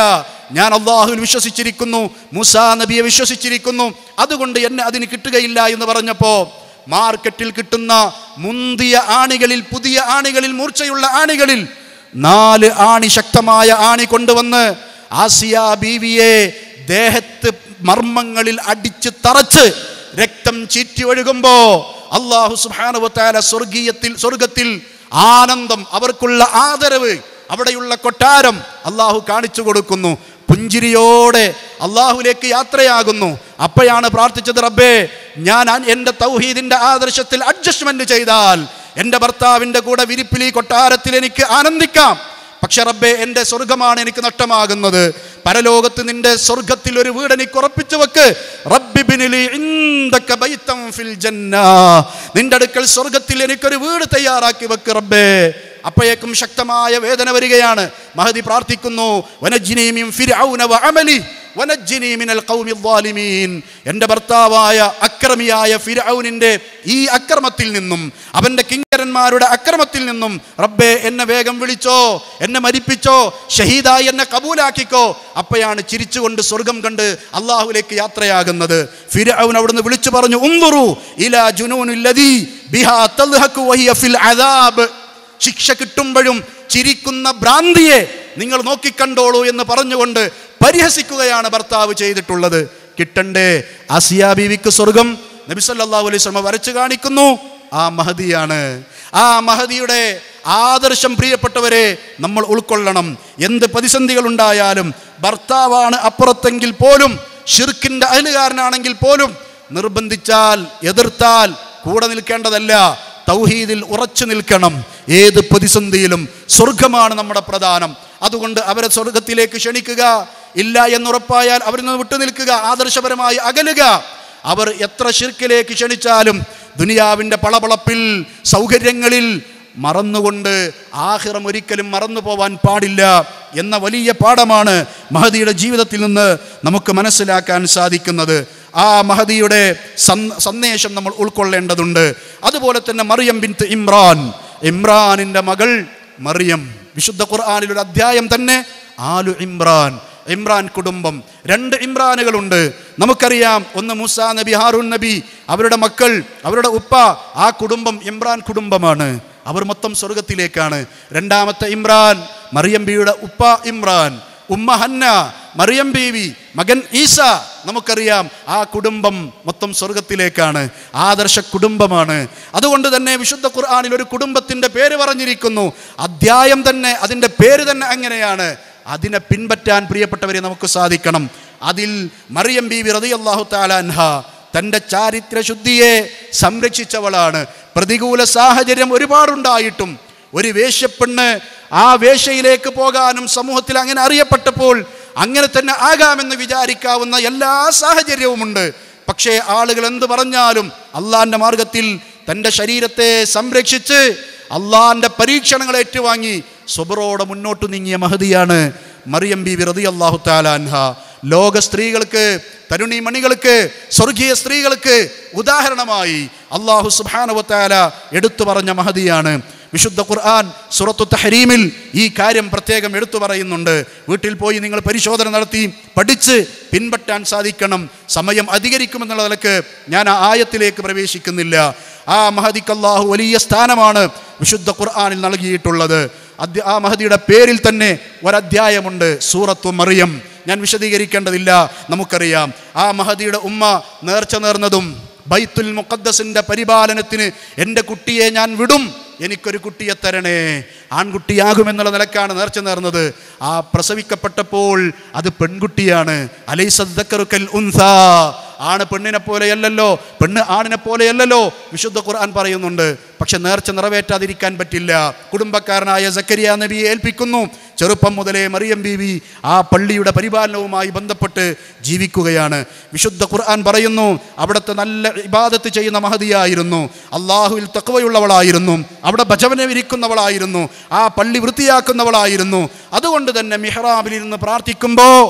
ഞാൻ അള്ളാഹുവിൽ വിശ്വസിച്ചിരിക്കുന്നു മൂസാ നബിയെ വിശ്വസിച്ചിരിക്കുന്നു അതുകൊണ്ട് എന്നെ അതിന് കിട്ടുകയില്ല എന്ന് പറഞ്ഞപ്പോൾ മാർക്കറ്റിൽ കിട്ടുന്ന മുന്തിയ ആണികളിൽ പുതിയ ആണികളിൽ മൂർച്ചയുള്ള ആണികളിൽ നാല് ആണി ശക്തമായ ആണി കൊണ്ടുവന്ന് ആസിയ ബീവിയെ ദേഹത്ത് മർമ്മങ്ങളിൽ അടിച്ച് തറച്ച് രക്തം ചീറ്റി ഒഴുകുമ്പോ അള്ളാഹു സുബാനുവത്താല സ്വർഗീയത്തിൽ സ്വർഗത്തിൽ ആനന്ദം അവർക്കുള്ള ആദരവ് അവിടെയുള്ള കൊട്ടാരം അള്ളാഹു കാണിച്ചു കൊടുക്കുന്നു പുഞ്ചിരിയോടെ അള്ളാഹുലേക്ക് യാത്രയാകുന്നു അപ്പോഴാണ് പ്രാർത്ഥിച്ചത് റബ്ബേ ഞാൻ അൻ- എൻ്റെ തൗഹീദിൻ്റെ ആദർശത്തിൽ അഡ്ജസ്റ്റ്മെന്റ് ചെയ്താൽ എൻ്റെ ഭർത്താവിൻ്റെ കൂടെ വിരിപ്പിലി കൊട്ടാരത്തിൽ എനിക്ക് ആനന്ദിക്കാം പക്ഷെ റബ്ബേ എൻ്റെ സ്വർഗമാണ് എനിക്ക് നഷ്ടമാകുന്നത് പരലോകത്ത് നിന്റെ സ്വർഗത്തിൽ ഒരു വീട് എനിക്ക് ഉറപ്പിച്ചു വെക്ക് റബ്ബിബിനിലി ഇൻദക ബൈത്തം ഫിൽ ജന്ന നിന്റെ അടുക്കൽ സ്വർഗത്തിൽ എനിക്കൊരു വീട് തയ്യാറാക്കി വെക്ക് റബ്ബേ അപ്പോഴേക്കും ശക്തമായ വേദന വരികയാണ് മഹദി പ്രാർത്ഥിക്കുന്നു വനജ്ജിനി മിൻ ഫിർഔന വഅമലി വനജ്ജിനി മിനൽ ഖൗമി ദ്വാലിമീൻ എൻ്റെ ഭർത്താവായ അക്രമിയായ ഫിർഔനിൻ്റെ ഈ അക്രമത്തിൽ നിന്നും അവൻ്റെ കിങ്കരന്മാരുടെ അക്രമത്തിൽ നിന്നും റബ്ബേ എന്നെ വേഗം വിളിച്ചോ എന്നെ മരിപ്പിച്ചോ ഷഹീദായി എന്നെ കബൂലാക്കിക്കോ അപ്പോഴാണ് ചിരിച്ചുകൊണ്ട് സ്വർഗം കണ്ട് അള്ളാഹുലേക്ക് യാത്രയാകുന്നത് ഫിർഔൻ അവിടുന്ന് വിളിച്ചു പറഞ്ഞു ഉംദുറു ഇലാ ജുനൂനുല്ലദീ ബിഹാ തദ്ഹകു വഹിയ ഫിൽ അദാബ് ശിക്ഷ കിട്ടുമ്പോഴും ചിരിക്കുന്ന ഭ്രാന്തിയെ നിങ്ങൾ നോക്കിക്കണ്ടോളൂ എന്ന് പറഞ്ഞുകൊണ്ട് പരിഹസിക്കുകയാണ് ഭർത്താവ് ചെയ്തിട്ടുള്ളത് കിട്ടണ്ടേ ആസിയ ബീവിക്ക് സ്വർഗം നബി സല്ലല്ലാഹു അലൈഹി വസല്ലം വരച്ചു കാണിക്കുന്നു ആ മഹദിയാണ് ആ മഹദിയുടെ ആദർശം പ്രിയപ്പെട്ടവരെ നമ്മൾ ഉൾക്കൊള്ളണം എന്ത് പ്രതിസന്ധികൾ ഉണ്ടായാലും ഭർത്താവാണ് അപ്പുറത്തെങ്കിൽ പോലും ഷിർക്കിന്റെ അയലുകാരനാണെങ്കിൽ പോലും നിർബന്ധിച്ചാൽ എതിർത്താൽ കൂടെ നിൽക്കേണ്ടതല്ല തൗഹീദിൽ ഉറച്ചു നിൽക്കണം ഏത് പ്രതിസന്ധിയിലും സ്വർഗമാണ് നമ്മുടെ പ്രധാനം അതുകൊണ്ട് അവരെ സ്വർഗത്തിലേക്ക് ക്ഷണിക്കുക ഇല്ല എന്നുറപ്പായാൽ അവരിൽ നിന്ന് വിട്ടു നിൽക്കുക ആദർശപരമായി അകലുക അവർ എത്ര ഷിർക്കിലേക്ക് ക്ഷണിച്ചാലും ദുനിയാവിൻ്റെ പളപളപ്പിൽ സൗകര്യങ്ങളിൽ മറന്നുകൊണ്ട് ആഹിറം ഒരിക്കലും മറന്നു പോവാൻ പാടില്ല എന്ന വലിയ പാഠമാണ് മഹദിയുടെ ജീവിതത്തിൽ നിന്ന് നമുക്ക് മനസ്സിലാക്കാൻ സാധിക്കുന്നത് ആ മഹദിയുടെ സന്- സന്ദേശം നമ്മൾ ഉൾക്കൊള്ളേണ്ടതുണ്ട് അതുപോലെ തന്നെ മറിയം ബിൻത്ത് ഇമ്രാൻ ഇമ്രാനിൻ്റെ മകൾ മറിയം വിശുദ്ധ ഖുർആാനിൽ ഒരു അധ്യായം തന്നെ ആലു ഇമ്രാൻ ഇമ്രാൻ കുടുംബം രണ്ട് ഇമ്രാനുകളുണ്ട് നമുക്കറിയാം ഒന്ന് മൂസാ നബി ഹാറൂൻ നബി അവരുടെ മക്കൾ അവരുടെ ഉപ്പ ആ കുടുംബം ഇമ്രാൻ കുടുംബമാണ് അവർ മൊത്തം സ്വർഗത്തിലേക്കാണ് രണ്ടാമത്തെ ഇമ്രാൻ മറിയം ബിയുടെ ഉപ്പ ഇമ്രാൻ ഉമ്മ ഹന്ന മറിയം ബീവി മകൻ ഈസ നമുക്കറിയാം ആ കുടുംബം മൊത്തം സ്വർഗത്തിലേക്കാണ് ആദർശ കുടുംബമാണ് അതുകൊണ്ട് തന്നെ വിശുദ്ധ ഖുർആാനിൽ ഒരു കുടുംബത്തിന്റെ പേര് പറഞ്ഞിരിക്കുന്നു അധ്യായം തന്നെ അതിൻ്റെ പേര് തന്നെ അങ്ങനെയാണ് അതിനെ പിൻപറ്റാൻ പ്രിയപ്പെട്ടവരെ നമുക്ക് സാധിക്കണം അതിൽ മറിയം ബീവി റളിയല്ലാഹു തആല അൻഹ തൻ്റെ ചാരിത്ര ശുദ്ധിയെ സംരക്ഷിച്ചവളാണ് പ്രതികൂല സാഹചര്യം ഒരുപാടുണ്ടായിട്ടും ഒരു വേശ്യപ്പെണ്ണ് ആ വേശ്യയിലേക്ക് പോകാനും സമൂഹത്തിൽ അങ്ങനെ അറിയപ്പെട്ടപ്പോൾ അങ്ങനെ തന്നെ ആകാമെന്ന് വിചാരിക്കാവുന്ന എല്ലാ സാഹചര്യവുമുണ്ട് പക്ഷേ ആളുകൾ എന്ത് പറഞ്ഞാലും അള്ളാന്റെ മാർഗത്തിൽ തൻ്റെ ശരീരത്തെ സംരക്ഷിച്ച് അള്ളാന്റെ പരീക്ഷണങ്ങൾ ഏറ്റുവാങ്ങി സ്വബറോടെ മുന്നോട്ട് നീങ്ങിയ മഹതിയാണ് മറിയം ബി വിറതി അള്ളാഹു താലാൻഹ ലോക സ്ത്രീകൾക്ക് തരുണി മണികൾക്ക് സ്വർഗീയ സ്ത്രീകൾക്ക് ഉദാഹരണമായി അള്ളാഹു സുബാനുവത്താല എടുത്തു പറഞ്ഞ മഹതിയാണ് വിശുദ്ധ ഖുർആൻ സുറത്തു തഹരീമിൽ ഈ കാര്യം പ്രത്യേകം എടുത്തു പറയുന്നുണ്ട് വീട്ടിൽ പോയി നിങ്ങൾ പരിശോധന നടത്തി പഠിച്ച് പിൻപറ്റാൻ സാധിക്കണം സമയം അധികരിക്കുമെന്നുള്ള നിലക്ക് ഞാൻ ആ ആയത്തിലേക്ക് പ്രവേശിക്കുന്നില്ല ആ മഹദിക്ക് അള്ളാഹു വലിയ സ്ഥാനമാണ് വിശുദ്ധ ഖുർആനിൽ നൽകിയിട്ടുള്ളത് അധ്യ- ആ മഹദിയുടെ പേരിൽ തന്നെ ഒരധ്യായമുണ്ട് സൂറത്തു മറിയം ഞാൻ വിശദീകരിക്കേണ്ടതില്ല നമുക്കറിയാം ആ മഹദിയുടെ ഉമ്മ നേർച്ച നേർന്നതും ബൈത്തുൽ മുഖദ്ദസിന്റെ പരിപാലനത്തിന് എൻ്റെ കുട്ടിയെ ഞാൻ വിടും എനിക്കൊരു കുട്ടിയെ തരണേ ആൺകുട്ടിയാകുമെന്നുള്ള നിലക്കാണ് നേർച്ച നേർന്നത് ആ പ്രസവിക്കപ്പെട്ടപ്പോൾ അത് പെൺകുട്ടിയാണ് അലൈസദ്ദക്കറുക്കൽ ഉൻസാ ആണ് പെണ്ണിനെ പോലെയല്ലല്ലോ പെണ്ണ് ആണിനെ പോലെയല്ലല്ലോ വിശുദ്ധ ഖുർആൻ പറയുന്നുണ്ട് പക്ഷെ നേർച്ച നിറവേറ്റാതിരിക്കാൻ പറ്റില്ല കുടുംബക്കാരനായ സക്കരിയ നബിയെ ഏൽപ്പിക്കുന്നു ചെറുപ്പം മുതലേ മറിയം ബീവി ആ പള്ളിയുടെ പരിപാലനവുമായി ബന്ധപ്പെട്ട് ജീവിക്കുകയാണ് വിശുദ്ധ ഖുർആൻ പറയുന്നു അവിടുത്തെ നല്ല ഇബാദത്ത് ചെയ്യുന്ന മഹതിയായിരുന്നു അള്ളാഹുവിൽ തക്കവയുള്ളവളായിരുന്നു അവിടെ ഭജവനെ വിരിക്കുന്നവളായിരുന്നു ആ പള്ളി വൃത്തിയാക്കുന്നവളായിരുന്നു അതുകൊണ്ട് തന്നെ മിഹ്റാബിൽ ഇരുന്ന് പ്രാർത്ഥിക്കുമ്പോൾ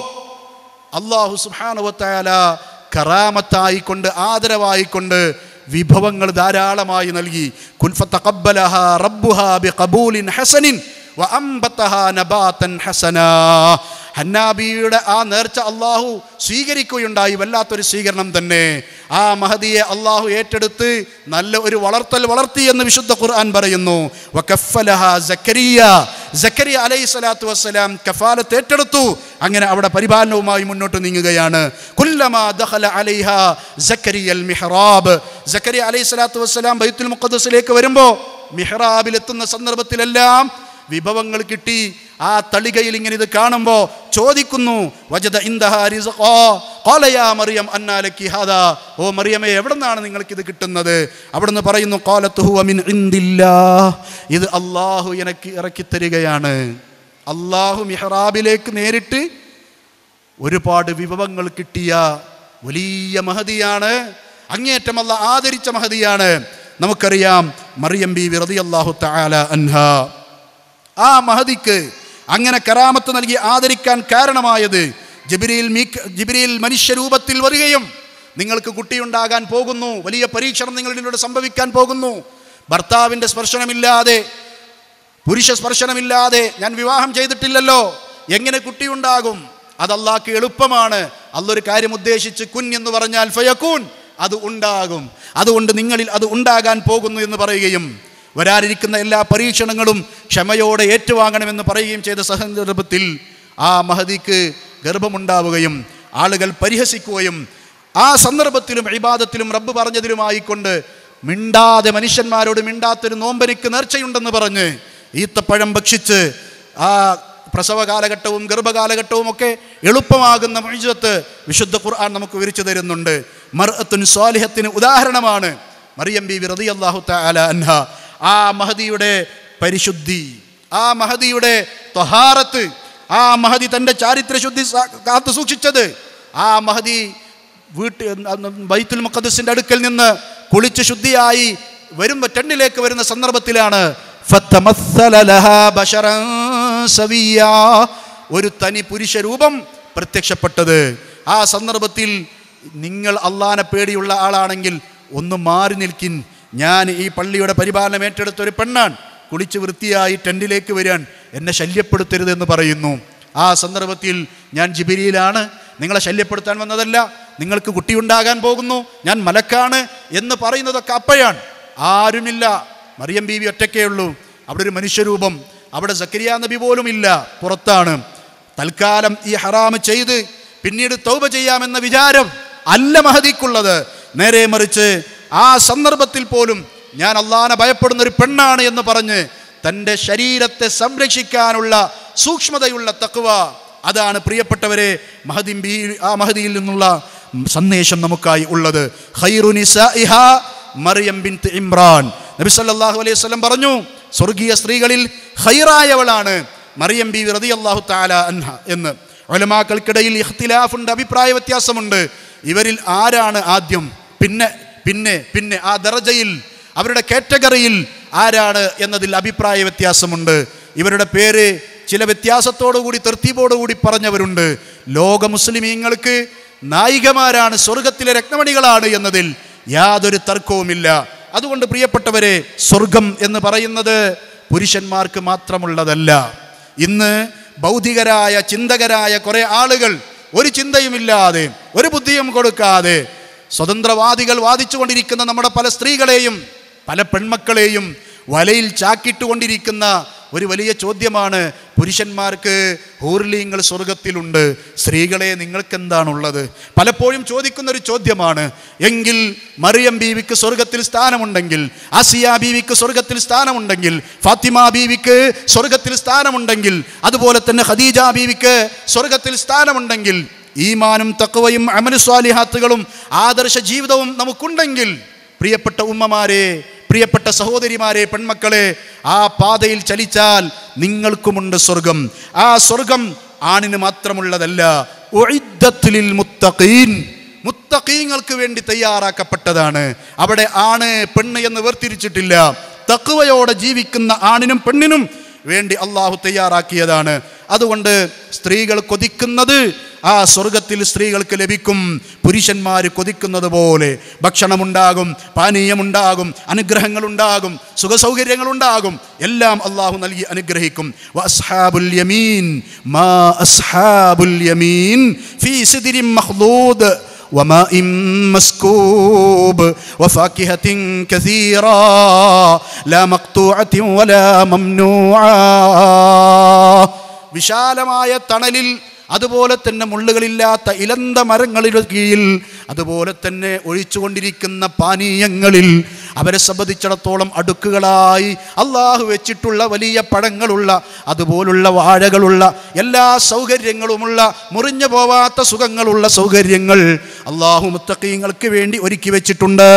അള്ളാഹു സുബാനുവത്തായാല കറാമത്തായിക്കൊണ്ട് ആദരവായിക്കൊണ്ട് വിഭവങ്ങൾ ധാരാളമായി നൽകി കുൻഫത്തഖബ്ബലഹ റബ്ബുഹ ബിഖബൂലിൻ ഹസനിൻ വഅംബതഹ നബാതൻ ഹസനാ ഹന്നാബിയുടെ ആ നേർച്ച അള്ളാഹു സ്വീകരിക്കുകയുണ്ടായി വല്ലാത്തൊരു സ്വീകരണം തന്നെ ആ മഹദിയെ അള്ളാഹു ഏറ്റെടുത്ത് നല്ല ഒരു വളർത്തൽ വളർത്തി എന്ന് വിശുദ്ധ ഖുർആൻ പറയുന്നു വകഫലഹ സക്കരിയ സക്കരിയ അലൈഹി സ്വലാത്തു വസ്സലാം കഫാലത്ത് ഏറ്റെടുത്തു അങ്ങനെ അവിടെ പരിപാലനവുമായി മുന്നോട്ട് നീങ്ങുകയാണ് കുല്ലമാ ദഖല അലൈഹ സക്കരിയൽ മിഹ്റാബ് സക്കരിയ അലൈഹി സ്വലാത്തു വസ്സലാം ബൈത്തുൽ മുഖദ്ദസിലേക്ക് വരുമ്പോൾ മിഹ്റാബിൽ എത്തുന്ന സന്ദർഭത്തിലെല്ലാം വിഭവങ്ങൾ കിട്ടി ആ തളികയിൽ ഇങ്ങനെ ഇത് കാണുമ്പോൾ ചോദിക്കുന്നു വജദ ഇൻദഹാ റിസ്ഖാ. ഖാല യാ മറിയം അന്നാ ലക്കി ഹാദാ ഓ മറിയമേ എവിടെ നിന്നാണ് നിങ്ങൾക്ക് ഇത് കിട്ടുന്നത് അവിടുന്ന് പറയുന്നു ഖാലത്ത് ഹുവ മിൻ ഇൻദില്ലാ ഇത് അള്ളാഹു എനിക്ക് ഇറക്കി തരികയാണ് അള്ളാഹു മിഹ്റാബിലേക്ക് നേരിട്ട് ഒരുപാട് വിഭവങ്ങൾ കിട്ടിയ വലിയ മഹതിയാണ് അങ്ങേയറ്റം അല്ല ആദരിച്ച മഹതിയാണ് നമുക്കറിയാം മറിയം ബി വിറതി അള്ളാഹു തആല അൻഹ ആ മഹദിക്ക് അങ്ങനെ കരാമത്ത് നൽകി ആദരിക്കാൻ കാരണമായത് ജിബിരിയിൽ മീക്ക് ജിബിരിയിൽ മനുഷ്യരൂപത്തിൽ വരികയും നിങ്ങൾക്ക് കുട്ടിയുണ്ടാകാൻ പോകുന്നു വലിയ പരീക്ഷണം നിങ്ങളിലൂടെ സംഭവിക്കാൻ പോകുന്നു ഭർത്താവിൻ്റെ സ്പർശനമില്ലാതെ പുരുഷ സ്പർശനമില്ലാതെ ഞാൻ വിവാഹം ചെയ്തിട്ടില്ലല്ലോ എങ്ങനെ കുട്ടിയുണ്ടാകും അത് അള്ളാഹ്ക്ക് എളുപ്പമാണ് അല്ലൊരു കാര്യം ഉദ്ദേശിച്ച് കുൻ എന്ന് പറഞ്ഞാൽ ഫയക്കൂൻ അത് ഉണ്ടാകും അതുകൊണ്ട് നിങ്ങളിൽ അത് ഉണ്ടാകാൻ പോകുന്നു എന്ന് പറയുകയും വരാനിരിക്കുന്ന എല്ലാ പരീക്ഷണങ്ങളും ക്ഷമയോടെ ഏറ്റുവാങ്ങണമെന്ന് പറയുകയും ചെയ്ത സന്ദർഭത്തിൽ ആ മഹദിക്ക് ഗർഭമുണ്ടാവുകയും ആളുകൾ പരിഹസിക്കുകയും ആ സന്ദർഭത്തിലും ഇബാദത്തിലും റബ്ബ് പറഞ്ഞതിലുമായിക്കൊണ്ട് മിണ്ടാതെ മനുഷ്യന്മാരോട് മിണ്ടാത്തൊരു നോമ്പനിക്ക് നേർച്ചയുണ്ടെന്ന് പറഞ്ഞ് ഈത്തപ്പഴം ഭക്ഷിച്ച് ആ പ്രസവ കാലഘട്ടവും ഗർഭകാലഘട്ടവും ഒക്കെ എളുപ്പമാകുന്ന മൊഴിജത്ത് വിശുദ്ധ ഖുർആൻ നമുക്ക് വിരിച്ചു തരുന്നുണ്ട് മർഅത്തുൻ സ്വാലിഹത്തിന് ഉദാഹരണമാണ് മറിയം ബി റതി അള്ളാഹു തആല അൻഹ ആ മഹദിയുടെ പരിശുദ്ധി ആ മഹദിയുടെ ത്വഹാറത്ത് ആ മഹദി തൻ്റെ ചാരിത്രശുദ്ധി സ- കാത്തു സൂക്ഷിച്ചത് ആ മഹദി വീട്ട് ബൈത്തുൽ മുഖദ്സിന്റെ അടുക്കൽ നിന്ന് കുളിച്ച് ശുദ്ധിയായി വരുമ്പോൾ ടെണ്ടിലേക്ക് വരുന്ന സന്ദർഭത്തിലാണ് ഫത്തമസ്സല ലഹാ ബശറൻ സവിയ്യാ. ഒരു തനി പുരുഷ രൂപം പ്രത്യക്ഷപ്പെട്ടത് ആ സന്ദർഭത്തിൽ നിങ്ങൾ അള്ളാനെ പേടിയുള്ള ആളാണെങ്കിൽ ഒന്ന് മാറി നിൽക്കിൻ ഞാൻ ഈ പള്ളിയുടെ പരിപാലനം ഏറ്റെടുത്ത ഒരു പെണ്ണാൻ കുളിച്ച് വൃത്തിയായി ടെൻറ്റിലേക്ക് വരാൻ എന്നെ ശല്യപ്പെടുത്തരുതെന്ന് പറയുന്നു ആ സന്ദർഭത്തിൽ ഞാൻ ജിബിരിയിലാണ് നിങ്ങളെ ശല്യപ്പെടുത്താൻ വന്നതല്ല നിങ്ങൾക്ക് കുട്ടിയുണ്ടാകാൻ പോകുന്നു ഞാൻ മലക്കാണ് എന്ന് പറയുന്നതൊക്കെ അപ്പയാണ് ആരുമില്ല മറിയം ബീവി ഒറ്റയ്ക്കേ ഉള്ളൂ അവിടെ ഒരു മനുഷ്യരൂപം അവിടെ സക്കരിയ നബി പോലും ഇല്ല പുറത്താണ് തൽക്കാലം ഈ ഹറാമ് ചെയ്ത് പിന്നീട് തൗബ ചെയ്യാമെന്ന വിചാരം അല്ല മഹദിക്കുള്ളത് നേരെ മറിച്ച് ആ സന്ദർഭത്തിൽ പോലും ഞാൻ അള്ളാനെ ഭയപ്പെടുന്ന ഒരു പെണ്ണാണ് എന്ന് പറഞ്ഞ് തൻ്റെ ശരീരത്തെ സംരക്ഷിക്കാനുള്ള സൂക്ഷ്മതയുള്ള തക്വ അതാണ് പ്രിയപ്പെട്ടവരെ മഹദി ആ മഹദിയിൽ നിന്നുള്ള സന്ദേശം നമുക്കായി ഉള്ളത് ഖൈറു നിസാഇഹാ മറിയം ബിൻത്ത് ഇമ്രാൻ നബി സല്ലല്ലാഹു അലൈഹി വസല്ലം പറഞ്ഞു സ്വർഗീയ സ്ത്രീകളിൽ ഖൈറായവളാണ് മറിയം ബി റളിയല്ലാഹു തആല അൻഹ എന്ന് ഉലമാക്കൾക്കിടയിൽ ഇഖ്തിലാഫുണ്ട് അഭിപ്രായ വ്യത്യാസമുണ്ട് ഇവരിൽ ആരാണ് ആദ്യം പിന്നെ പിന്നെ പിന്നെ ആ ദറജയിൽ അവരുടെ കാറ്റഗറിയിൽ ആരാണ് എന്നതിൽ അഭിപ്രായ വ്യത്യാസമുണ്ട് ഇവരുടെ പേര് ചില വ്യത്യാസത്തോടുകൂടി തെർത്തീപോടുകൂടി പറഞ്ഞവരുണ്ട് ലോക മുസ്ലിമീങ്ങൾക്ക് നായികമാരാണ് സ്വർഗത്തിലെ രത്നമണികളാണ് എന്നതിൽ യാതൊരു തർക്കവുമില്ല അതുകൊണ്ട് പ്രിയപ്പെട്ടവരെ സ്വർഗം എന്ന് പറയുന്നത് പുരുഷന്മാർക്ക് മാത്രമുള്ളതല്ല ഇന്ന് ഭൗതികരായ ചിന്തകരായ കുറെ ആളുകൾ ഒരു ചിന്തയുമില്ലാതെ ഒരു ബുദ്ധിയും കൊടുക്കാതെ സ്വതന്ത്രവാദികൾ വാദിച്ചുകൊണ്ടിരിക്കുന്ന നമ്മുടെ പല സ്ത്രീകളെയും പല പെൺമക്കളെയും വലയിൽ ചാക്കിട്ടുകൊണ്ടിരിക്കുന്ന ഒരു വലിയ ചോദ്യമാണ് പുരുഷന്മാർക്ക് ഹൂർലിങ്ങൾ സ്വർഗത്തിലുണ്ട് സ്ത്രീകളെ നിങ്ങൾക്കെന്താണുള്ളത് പലപ്പോഴും ചോദിക്കുന്ന ഒരു ചോദ്യമാണ് എങ്കിൽ മറിയം ബീവിക്ക് സ്വർഗത്തിൽ സ്ഥാനമുണ്ടെങ്കിൽ ആസിയ ബീവിക്ക് സ്വർഗത്തിൽ സ്ഥാനമുണ്ടെങ്കിൽ ഫാത്തിമ ബീവിക്ക് സ്വർഗത്തിൽ സ്ഥാനമുണ്ടെങ്കിൽ അതുപോലെ തന്നെ ഖദീജ ബീവിക്ക് സ്വർഗത്തിൽ സ്ഥാനമുണ്ടെങ്കിൽ ഈമാനും തക്കവയും അമലുസ്വാലിഹാത്തുകളും ആദർശ ജീവിതവും നമുക്കുണ്ടെങ്കിൽ പ്രിയപ്പെട്ട ഉമ്മമാരെ പ്രിയപ്പെട്ട സഹോദരിമാരെ പെൺമക്കളെ ആ പാതയിൽ ചലിച്ചാൽ നിങ്ങൾക്കുമുണ്ട് സ്വർഗം ആ സ്വർഗം ആണിന് മാത്രമുള്ളതല്ല ഉഇദ്ദത്ത് ലിൽ മുത്തഖീൻ മുത്തഖീങ്ങൾക്ക് വേണ്ടി തയ്യാറാക്കപ്പെട്ടതാണ് അവിടെ ആണ് പെണ്ണ് എന്ന് വേർതിരിച്ചിട്ടില്ല തക്കുവയോടെ ജീവിക്കുന്ന ആണിനും പെണ്ണിനും വേണ്ടി അള്ളാഹു തയ്യാറാക്കിയതാണ് അതുകൊണ്ട് സ്ത്രീകൾ കൊതിക്കുന്നത് ആ സ്വർഗത്തിൽ സ്ത്രീകൾക്ക് ലഭിക്കും പുരുഷന്മാർ കൊതിക്കുന്നത് പോലെ ഭക്ഷണമുണ്ടാകും പാനീയമുണ്ടാകും അനുഗ്രഹങ്ങളുണ്ടാകും സുഖസൗകര്യങ്ങളുണ്ടാകും എല്ലാം അള്ളാഹു നൽകി അനുഗ്രഹിക്കും വഅസ്ഹാബുൽ യമീൻ മാ അസ്ഹാബുൽ യമീൻ ഫീ സിദ്രിൻ മഖ്ദൂദ് وماء مسكوب وفاكهة كثيرة لا مقطوعة ولا ممنوعة വിശാലമായ തണലിൽ അതുപോലെ തന്നെ മുള്ളുകളില്ലാത്ത ഇലന്ത മരങ്ങളുടെ കീഴിൽ അതുപോലെ തന്നെ ഒഴിച്ചുകൊണ്ടിരിക്കുന്ന പാനീയങ്ങളിൽ അവരെ സംബന്ധിച്ചിടത്തോളം അടുക്കുകളായി അള്ളാഹു വെച്ചിട്ടുള്ള വലിയ പഴങ്ങളുള്ള അതുപോലുള്ള വാഴകളുള്ള എല്ലാ സൗകര്യങ്ങളുമുള്ള മുറിഞ്ഞു പോവാത്ത സുഖങ്ങളുള്ള സൗകര്യങ്ങൾ അള്ളാഹു മുത്തക്കീങ്ങൾക്ക് വേണ്ടി ഒരുക്കി വെച്ചിട്ടുണ്ട്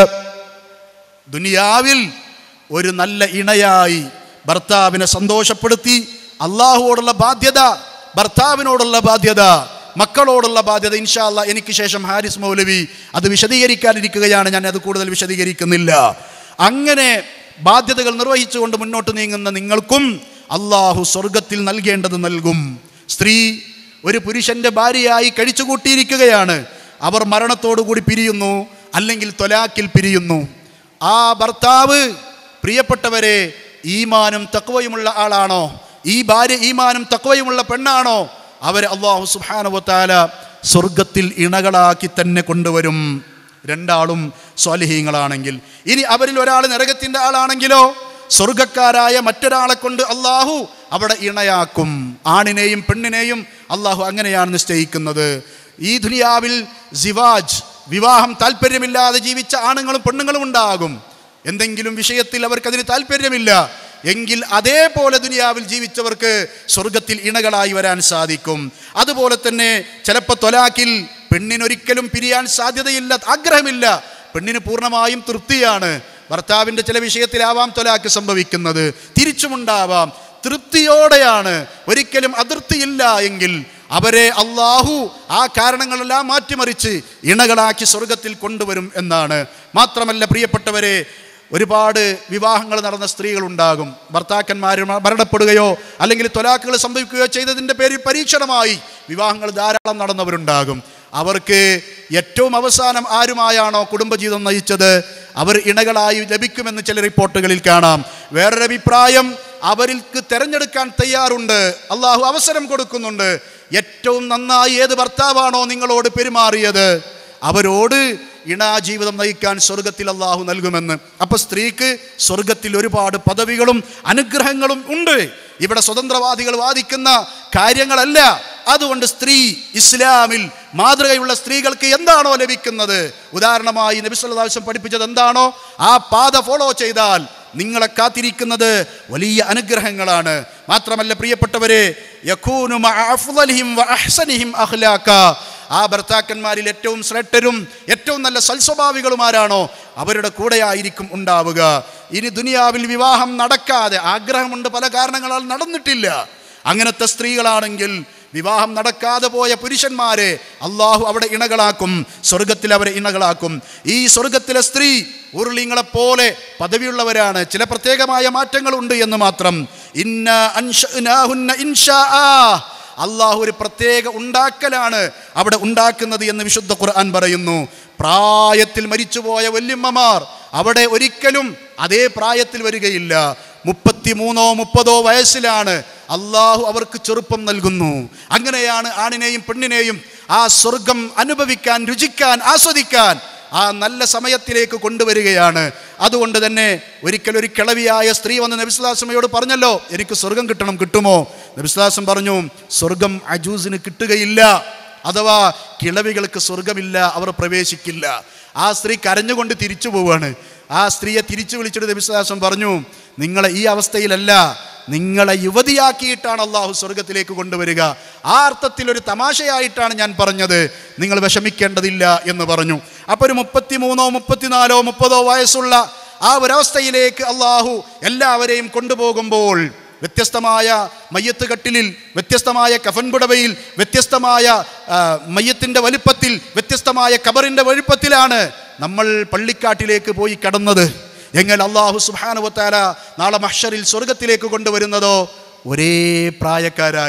ദുനിയാവിൽ ഒരു നല്ല ഇണയായി ഭർത്താവിനെ സന്തോഷപ്പെടുത്തി അള്ളാഹുവോടുള്ള ബാധ്യത ഭർത്താവിനോടുള്ള ബാധ്യത മക്കളോടുള്ള ബാധ്യത ഇൻഷാല്ല എനിക്ക് ശേഷം ഹാരിസ് മൗലവി അത് വിശദീകരിക്കാനിരിക്കുകയാണ് ഞാൻ അത് കൂടുതൽ വിശദീകരിക്കുന്നില്ല അങ്ങനെ ബാധ്യതകൾ നിർവഹിച്ചുകൊണ്ട് മുന്നോട്ട് നീങ്ങുന്ന നിങ്ങൾക്കും അള്ളാഹു സ്വർഗത്തിൽ നൽകേണ്ടത് നൽകും സ്ത്രീ ഒരു പുരുഷന്റെ ഭാര്യയായി കഴിച്ചുകൂട്ടിയിരിക്കുകയാണ് അവർ മരണത്തോടുകൂടി പിരിയുന്നു അല്ലെങ്കിൽ തൊലാക്കിൽ പിരിയുന്നു ആ ഭർത്താവ് പ്രിയപ്പെട്ടവരെ ഈമാനും തക്വയുമുള്ള ആളാണോ ഈ ഭാര്യ ഈമാനും തക്വയുമുള്ള പെണ്ണാണോ അവരെ അള്ളാഹു സുഹാനുവത്താല സ്വർഗത്തിൽ ഇണകളാക്കി തന്നെ കൊണ്ടുവരും രണ്ടാളും സ്വാലിഹീങ്ങളാണെങ്കിൽ ഇനി അവരിൽ ഒരാൾ നരകത്തിൻ്റെ ആളാണെങ്കിലോ സ്വർഗക്കാരായ മറ്റൊരാളെ കൊണ്ട് അള്ളാഹു അവിടെ ഇണയാക്കും ആണിനെയും പെണ്ണിനെയും അള്ളാഹു അങ്ങനെയാണ് നിശ്ചയിക്കുന്നത് ഈ ദുനിയാവിൽ സിവാജ് വിവാഹം താല്പര്യമില്ലാതെ ജീവിച്ച ആണുങ്ങളും പെണ്ണുങ്ങളും ഉണ്ടാകും എന്തെങ്കിലും വിഷയത്തിൽ അവർക്കതിന് താല്പര്യമില്ല എങ്കിൽ അതേപോലെ ദുനിയാവിൽ ജീവിച്ചവർക്ക് സ്വർഗത്തിൽ ഇണകളായി വരാൻ സാധിക്കും അതുപോലെ തന്നെ ചിലപ്പോൾ തൊലാക്കിൽ പെണ്ണിനൊരിക്കലും പിരിയാൻ സാധ്യതയില്ല ആഗ്രഹമില്ല പെണ്ണിന് പൂർണ്ണമായും തൃപ്തിയാണ് ഭർത്താവിൻ്റെ ചില വിഷയത്തിലാവാം തൊലാക്ക് സംഭവിക്കുന്നത് തിരിച്ചുമുണ്ടാവാം തൃപ്തിയോടെയാണ് ഒരിക്കലും അതിർത്തിയില്ല എങ്കിൽ അവരെ അള്ളാഹു ആ കാരണങ്ങളെല്ലാം മാറ്റിമറിച്ച് ഇണകളാക്കി സ്വർഗത്തിൽ കൊണ്ടുവരും എന്നാണ് മാത്രമല്ല പ്രിയപ്പെട്ടവരെ ഒരുപാട് വിവാഹങ്ങൾ നടന്ന സ്ത്രീകളുണ്ടാകും ഭർത്താക്കന്മാർ മരണപ്പെടുകയോ അല്ലെങ്കിൽ തൊലാക്കുകൾ സംഭവിക്കുകയോ ചെയ്തതിൻ്റെ പേരിൽ പരീക്ഷണമായി വിവാഹങ്ങൾ ധാരാളം നടന്നവരുണ്ടാകും അവർക്ക് ഏറ്റവും അവസാനം ആരുമായാണോ കുടുംബജീവിതം നയിച്ചത് അവർ ഇണകളായി ലഭിക്കുമെന്ന് ചില റിപ്പോർട്ടുകളിൽ കാണാം വേറൊരു അഭിപ്രായം അവർക്ക് തിരഞ്ഞെടുക്കാൻ തയ്യാറുണ്ട് അള്ളാഹു അവസരം കൊടുക്കുന്നുണ്ട് ഏറ്റവും നന്നായി ഏത് ഭർത്താവാണോ നിങ്ങളോട് പെരുമാറിയത് അവരോട് ഇണാ ജീവിതം നയിക്കാൻ സ്വർഗത്തിൽ അള്ളാഹു നൽകുമെന്ന് അപ്പൊ സ്ത്രീക്ക് സ്വർഗത്തിൽ ഒരുപാട് പദവികളും അനുഗ്രഹങ്ങളും ഉണ്ട് ഇവിടെ സ്വതന്ത്രവാദികൾ വാദിക്കുന്ന കാര്യങ്ങളല്ല അതുകൊണ്ട് സ്ത്രീ ഇസ്ലാമിൽ മാതൃകയുള്ള സ്ത്രീകൾക്ക് എന്താണോ ലഭിക്കുന്നത് ഉദാഹരണമായി നബിസ്വല്ലാവശ്യം പഠിപ്പിച്ചത് എന്താണോ ആ പാത ഫോളോ ചെയ്താൽ നിങ്ങളെ കാത്തിരിക്കുന്നത് വലിയ അനുഗ്രഹങ്ങളാണ് മാത്രമല്ല പ്രിയപ്പെട്ടവരെ യഖൂനു മഅ അഫ്ളലിഹിം വ അഹ്സനിഹിം അഖ്ലാഖ ആ ഭർത്താക്കന്മാരിൽ ഏറ്റവും ശ്രേഷ്ഠരും ഏറ്റവും നല്ല സൽസ്വഭാവികളുമാരാണോ അവരുടെ കൂടെയായിരിക്കും ഉണ്ടാവുക ഇനി ദുനിയാവിൽ വിവാഹം നടക്കാതെ ആഗ്രഹമുണ്ട് പല കാരണങ്ങളാൽ നടന്നിട്ടില്ല അങ്ങനത്തെ സ്ത്രീകളാണെങ്കിൽ വിവാഹം നടക്കാതെ പോയ പുരുഷന്മാരെ അള്ളാഹു അവിടെ ഇണകളാക്കും സ്വർഗത്തിൽ അവരെ ഇണകളാക്കും ഈ സ്വർഗത്തിലെ സ്ത്രീ ഉരുളിങ്ങളെപ്പോലെ പദവിയുള്ളവരാണ് ചില പ്രത്യേകമായ മാറ്റങ്ങളുണ്ട് എന്ന് മാത്രം ഇന്ന അൻഷഅ്നാഹുന്ന ഇൻഷാആ അള്ളാഹു ഒരു പ്രത്യേക ഉണ്ടാക്കലാണ് അവിടെ ഉണ്ടാക്കുന്നത് എന്ന് വിശുദ്ധ ഖുർആൻ പറയുന്നു പ്രായത്തിൽ മരിച്ചുപോയ വല്യമ്മമാർ അവിടെ ഒരിക്കലും അതേ പ്രായത്തിൽ വരികയില്ല മുപ്പത്തിമൂന്നോ മുപ്പതോ വയസ്സിലാണ് അള്ളാഹു അവർക്ക് ചെറുപ്പം നൽകുന്നു അങ്ങനെയാണ് ആണിനെയും പെണ്ണിനെയും ആ സ്വർഗം അനുഭവിക്കാൻ രുചിക്കാൻ ആസ്വദിക്കാൻ ആ നല്ല സമയത്തിലേക്ക് കൊണ്ടുവരികയാണ് അതുകൊണ്ട് തന്നെ ഒരിക്കൽ ഒരു കിളവിയായ സ്ത്രീ വന്ന് നബിസ്ലാസമയോട് പറഞ്ഞല്ലോ എനിക്ക് സ്വർഗം കിട്ടണം കിട്ടുമോ നബിസ്ലാസം പറഞ്ഞു സ്വർഗം അജൂസിന് കിട്ടുകയില്ല അഥവാ കിളവികൾക്ക് സ്വർഗമില്ല അവർ പ്രവേശിക്കില്ല ആ സ്ത്രീ കരഞ്ഞുകൊണ്ട് തിരിച്ചു പോവാണ് ആ സ്ത്രീയെ തിരിച്ചു വിളിച്ചിട്ട് നബിസ്ലാസം പറഞ്ഞു നിങ്ങളെ ഈ അവസ്ഥയിലല്ല നിങ്ങളെ യുവതിയാക്കിയിട്ടാണ് അള്ളാഹു സ്വർഗത്തിലേക്ക് കൊണ്ടുവരിക ആ അർത്ഥത്തിൽ ഒരു തമാശയായിട്ടാണ് ഞാൻ പറഞ്ഞത് നിങ്ങൾ വിഷമിക്കേണ്ടതില്ല എന്ന് പറഞ്ഞു അപ്പോൾ ഒരു മുപ്പത്തിമൂന്നോ മുപ്പത്തിനാലോ മുപ്പതോ വയസ്സുള്ള ആ ഒരവസ്ഥയിലേക്ക് അള്ളാഹു എല്ലാവരെയും കൊണ്ടുപോകുമ്പോൾ വ്യത്യസ്തമായ മയ്യത്ത് കട്ടിലിൽ വ്യത്യസ്തമായ കഫൻപുടവയിൽ വ്യത്യസ്തമായ ആ, മയ്യത്തിൻ്റെ വലുപ്പത്തിൽ വ്യത്യസ്തമായ കബറിൻ്റെ വലുപ്പത്തിലാണ് നമ്മൾ പള്ളിക്കാട്ടിലേക്ക് പോയി കടന്നത് എങ്കിൽ അള്ളാഹു സുബാനുവത്താല നാളെ മഹ്ഷറിൽ സ്വർഗത്തിലേക്ക് കൊണ്ടുവരുന്നതോ ഒരേ പ്രായക്കാരായി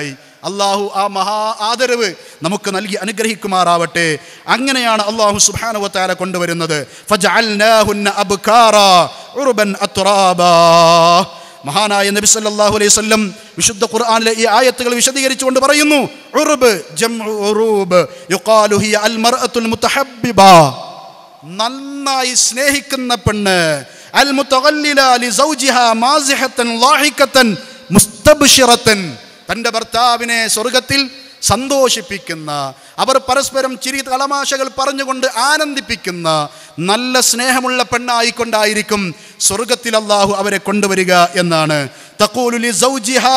അള്ളാഹു ആ മഹാ ആദരവ് നമുക്ക് നൽകി അനുഗ്രഹിക്കുമാറാവട്ടെ അങ്ങനെയാണ് അള്ളാഹു സുബാനുവത്താല കൊണ്ടുവരുന്നത് ഫജഅൽനാഹുന്ന അബ്കാറാ ഉറുബൻ അത്റാബാ മഹാനായ നബി സല്ലല്ലാഹു അലൈഹി വസല്ലം വിശുദ്ധ ഖുർആനിലെ ഈ ആയത്തുകൾ വിശദീകരിച്ചുകൊണ്ട് പറയുന്നു ഉറുബ് ജംഉ ഉറൂബ് യുഖാലു ഹിയ അൽ മർഅത്തുൽ മുതഹബ്ബിബ നന്നായി സ്നേഹിക്കുന്ന പെണ്ണ് അൽ മുതഗല്ലില ലി സൗജിഹാ മാസിഹത്തൻ ലാഹിക്കത്തൻ മുസ്തബ്ശിറത്തൻ തൻ്റെ ഭർത്താവിനെ സ്വർഗത്തിൽ സന്തോഷിപ്പിക്കുന്ന അവർ പരസ്പരം ചിരി തളമാശകൾ പറഞ്ഞുകൊണ്ട് ആനന്ദിപ്പിക്കുന്ന നല്ല സ്നേഹമുള്ള പെണ്ണായിക്കൊണ്ടായിരിക്കും സ്വർഗത്തിൽ അള്ളാഹു അവരെ കൊണ്ടുവരിക എന്നാണ് തഖൂലുലി സൗജിഹാ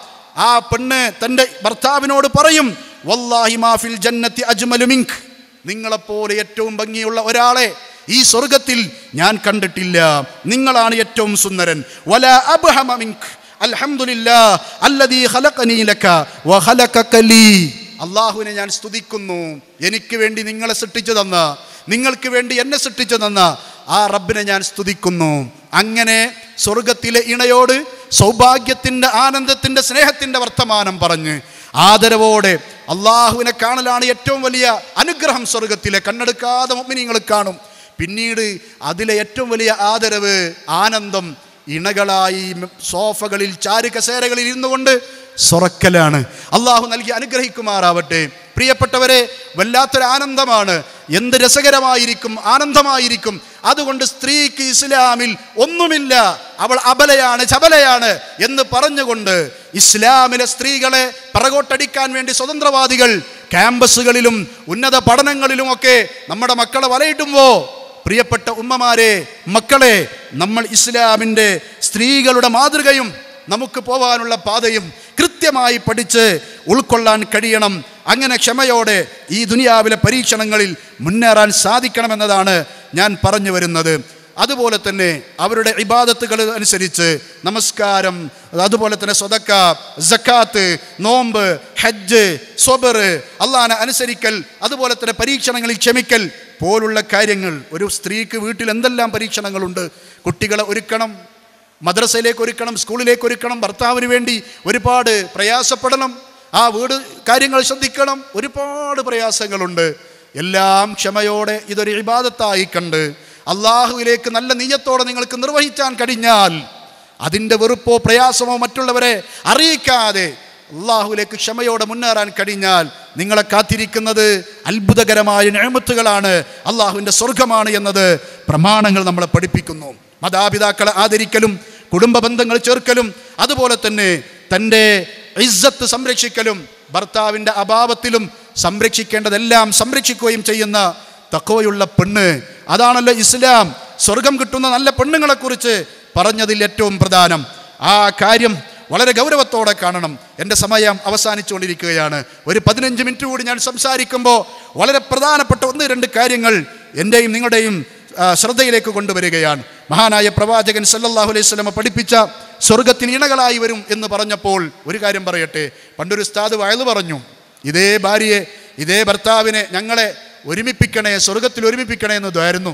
ആ പെണ്ണ് തൻ്റെ ഭർത്താവിനോട് പറയും വല്ലാഹി മാഫിൽ ജന്നത്തി അജ്മലു മിങ്ക് നിങ്ങളെപ്പോലെ ഏറ്റവും ഭംഗിയുള്ള ഒരാളെ ഈ സ്വർഗത്തിൽ ഞാൻ കണ്ടിട്ടില്ല നിങ്ങളാണ് ഏറ്റവും സുന്ദരൻ വല അബ്ഹമ മിങ്ക് അൽഹംദുലില്ലാ അല്ലദീ ഖലഖനീ ലക വഖലഖക ലീ അള്ളാഹുവിനെ ഞാൻ സ്തുതിക്കുന്നു എനിക്ക് വേണ്ടി നിങ്ങളെ സൃഷ്ടിച്ചു തന്ന നിങ്ങൾക്ക് വേണ്ടി എന്നെ സൃഷ്ടിച്ചു തന്ന ആ റബ്ബിനെ ഞാൻ സ്തുതിക്കുന്നു അങ്ങനെ സ്വർഗത്തിലെ ഇണയോട് സൗഭാഗ്യത്തിൻ്റെ ആനന്ദത്തിൻ്റെ സ്നേഹത്തിൻ്റെ വർത്തമാനം പറഞ്ഞ് ആദരവോടെ അള്ളാഹുവിനെ കാണലാണ് ഏറ്റവും വലിയ അനുഗ്രഹം സ്വർഗത്തിലെ കണ്ണെടുക്കാതെ മുമ്പിനിങ്ങൾ കാണും പിന്നീട് അതിലെ ഏറ്റവും വലിയ ആദരവ് ആനന്ദം ഇണകളായി സോഫകളിൽ ചാരു കസേരകളിൽ ഇരുന്നു കൊണ്ട് സൊറക്കലാണ് അള്ളാഹു നൽകി അനുഗ്രഹിക്കുമാറാവട്ടെ പ്രിയപ്പെട്ടവരെ വല്ലാത്തൊരു ആനന്ദമാണ് എന്ത് രസകരമായിരിക്കും ആനന്ദമായിരിക്കും അതുകൊണ്ട് സ്ത്രീക്ക് ഇസ്ലാമിൽ ഒന്നുമില്ല അവൾ അബലയാണ് ചബലയാണ് എന്ന് പറഞ്ഞുകൊണ്ട് ഇസ്ലാമിലെ സ്ത്രീകളെ പിറകോട്ടടിക്കാൻ വേണ്ടി സ്വതന്ത്രവാദികൾ ക്യാമ്പസുകളിലും ഉന്നത പഠനങ്ങളിലുമൊക്കെ നമ്മുടെ മക്കളെ വലയിട്ടുമ്പോൾ പ്രിയപ്പെട്ട ഉമ്മമാരെ മക്കളെ നമ്മൾ ഇസ്ലാമിൻ്റെ സ്ത്രീകളുടെ മാതൃകയും നമുക്ക് പോവാനുള്ള പാതയും കൃത്യമായി പഠിച്ച് ഉൾക്കൊള്ളാൻ കഴിയണം അങ്ങനെ ക്ഷമയോടെ ഈ ദുനിയാവിലെ പരീക്ഷണങ്ങളിൽ മുന്നേറാൻ സാധിക്കണമെന്നതാണ് ഞാൻ പറഞ്ഞു വരുന്നത് അതുപോലെ തന്നെ അവരുടെ ഇബാദത്തുകൾ അനുസരിച്ച് നമസ്കാരം അതുപോലെ തന്നെ സ്വതക്ക ജക്കാത്ത് നോമ്പ് ഹജ്ജ് സ്വബർ അള്ളാനെ അനുസരിക്കൽ അതുപോലെ തന്നെ പരീക്ഷണങ്ങളിൽ ക്ഷമിക്കൽ പോലുള്ള കാര്യങ്ങൾ ഒരു സ്ത്രീക്ക് വീട്ടിൽ എന്തെല്ലാം പരീക്ഷണങ്ങളുണ്ട് കുട്ടികളെ ഒരുക്കണം മദ്രസയിലേക്ക് ഒരുക്കണം സ്കൂളിലേക്ക് ഒരുക്കണം ഭർത്താവിന് വേണ്ടി ഒരുപാട് പ്രയാസപ്പെടണം ആ വീട് കാര്യങ്ങൾ ശ്രദ്ധിക്കണം ഒരുപാട് പ്രയാസങ്ങളുണ്ട് എല്ലാം ക്ഷമയോടെ ഇതൊരു ഇബാദത്തായി കണ്ട് അള്ളാഹുവിലേക്ക് നല്ല നീയത്തോടെ നിങ്ങൾക്ക് നിർവഹിക്കാൻ കഴിഞ്ഞാൽ അതിൻ്റെ വെറുപ്പോ പ്രയാസമോ മറ്റുള്ളവരെ അറിയിക്കാതെ അള്ളാഹുവിലേക്ക് ക്ഷമയോടെ മുന്നേറാൻ കഴിഞ്ഞാൽ നിങ്ങളെ കാത്തിരിക്കുന്നത് അത്ഭുതകരമായ ഞാമത്തുകളാണ് അള്ളാഹുവിൻ്റെ സ്വർഗമാണ് എന്നത് പ്രമാണങ്ങൾ നമ്മളെ പഠിപ്പിക്കുന്നു മാതാപിതാക്കളെ ആദരിക്കലും കുടുംബ ബന്ധങ്ങൾ ചേർക്കലും അതുപോലെ തന്നെ തൻ്റെ ഇസ്സത്ത് സംരക്ഷിക്കലും ഭർത്താവിൻ്റെ അഭാവത്തിലും സംരക്ഷിക്കേണ്ടതെല്ലാം സംരക്ഷിക്കുകയും ചെയ്യുന്ന തക്കവയുള്ള പെണ്ണ് അതാണല്ലോ ഇസ്ലാം സ്വർഗം കിട്ടുന്ന നല്ല പെണ്ണുങ്ങളെക്കുറിച്ച് പറഞ്ഞതിൽ ഏറ്റവും പ്രധാനം ആ കാര്യം വളരെ ഗൗരവത്തോടെ കാണണം എൻ്റെ സമയം അവസാനിച്ചുകൊണ്ടിരിക്കുകയാണ് ഒരു പതിനഞ്ച് മിനിറ്റ് കൂടി ഞാൻ സംസാരിക്കുമ്പോൾ വളരെ പ്രധാനപ്പെട്ട ഒന്ന് രണ്ട് കാര്യങ്ങൾ എൻ്റെയും നിങ്ങളുടെയും ആ, ശ്രദ്ധയിലേക്ക് കൊണ്ടുവരികയാണ് മഹാനായ പ്രവാചകൻ സല്ലല്ലാഹു അലൈഹി സ്വലമ പഠിപ്പിച്ച സ്വർഗത്തിന് ഇണകളായി വരും എന്ന് പറഞ്ഞപ്പോൾ ഒരു കാര്യം പറയട്ടെ പണ്ടൊരു ഉസ്താദ് വയല് പറഞ്ഞു ഇതേ ഭാര്യയെ ഇതേ ഭർത്താവിനെ ഞങ്ങളെ ഒരുമിപ്പിക്കണേ സ്വർഗത്തിൽ ഒരുമിപ്പിക്കണേ എന്നതായിരുന്നു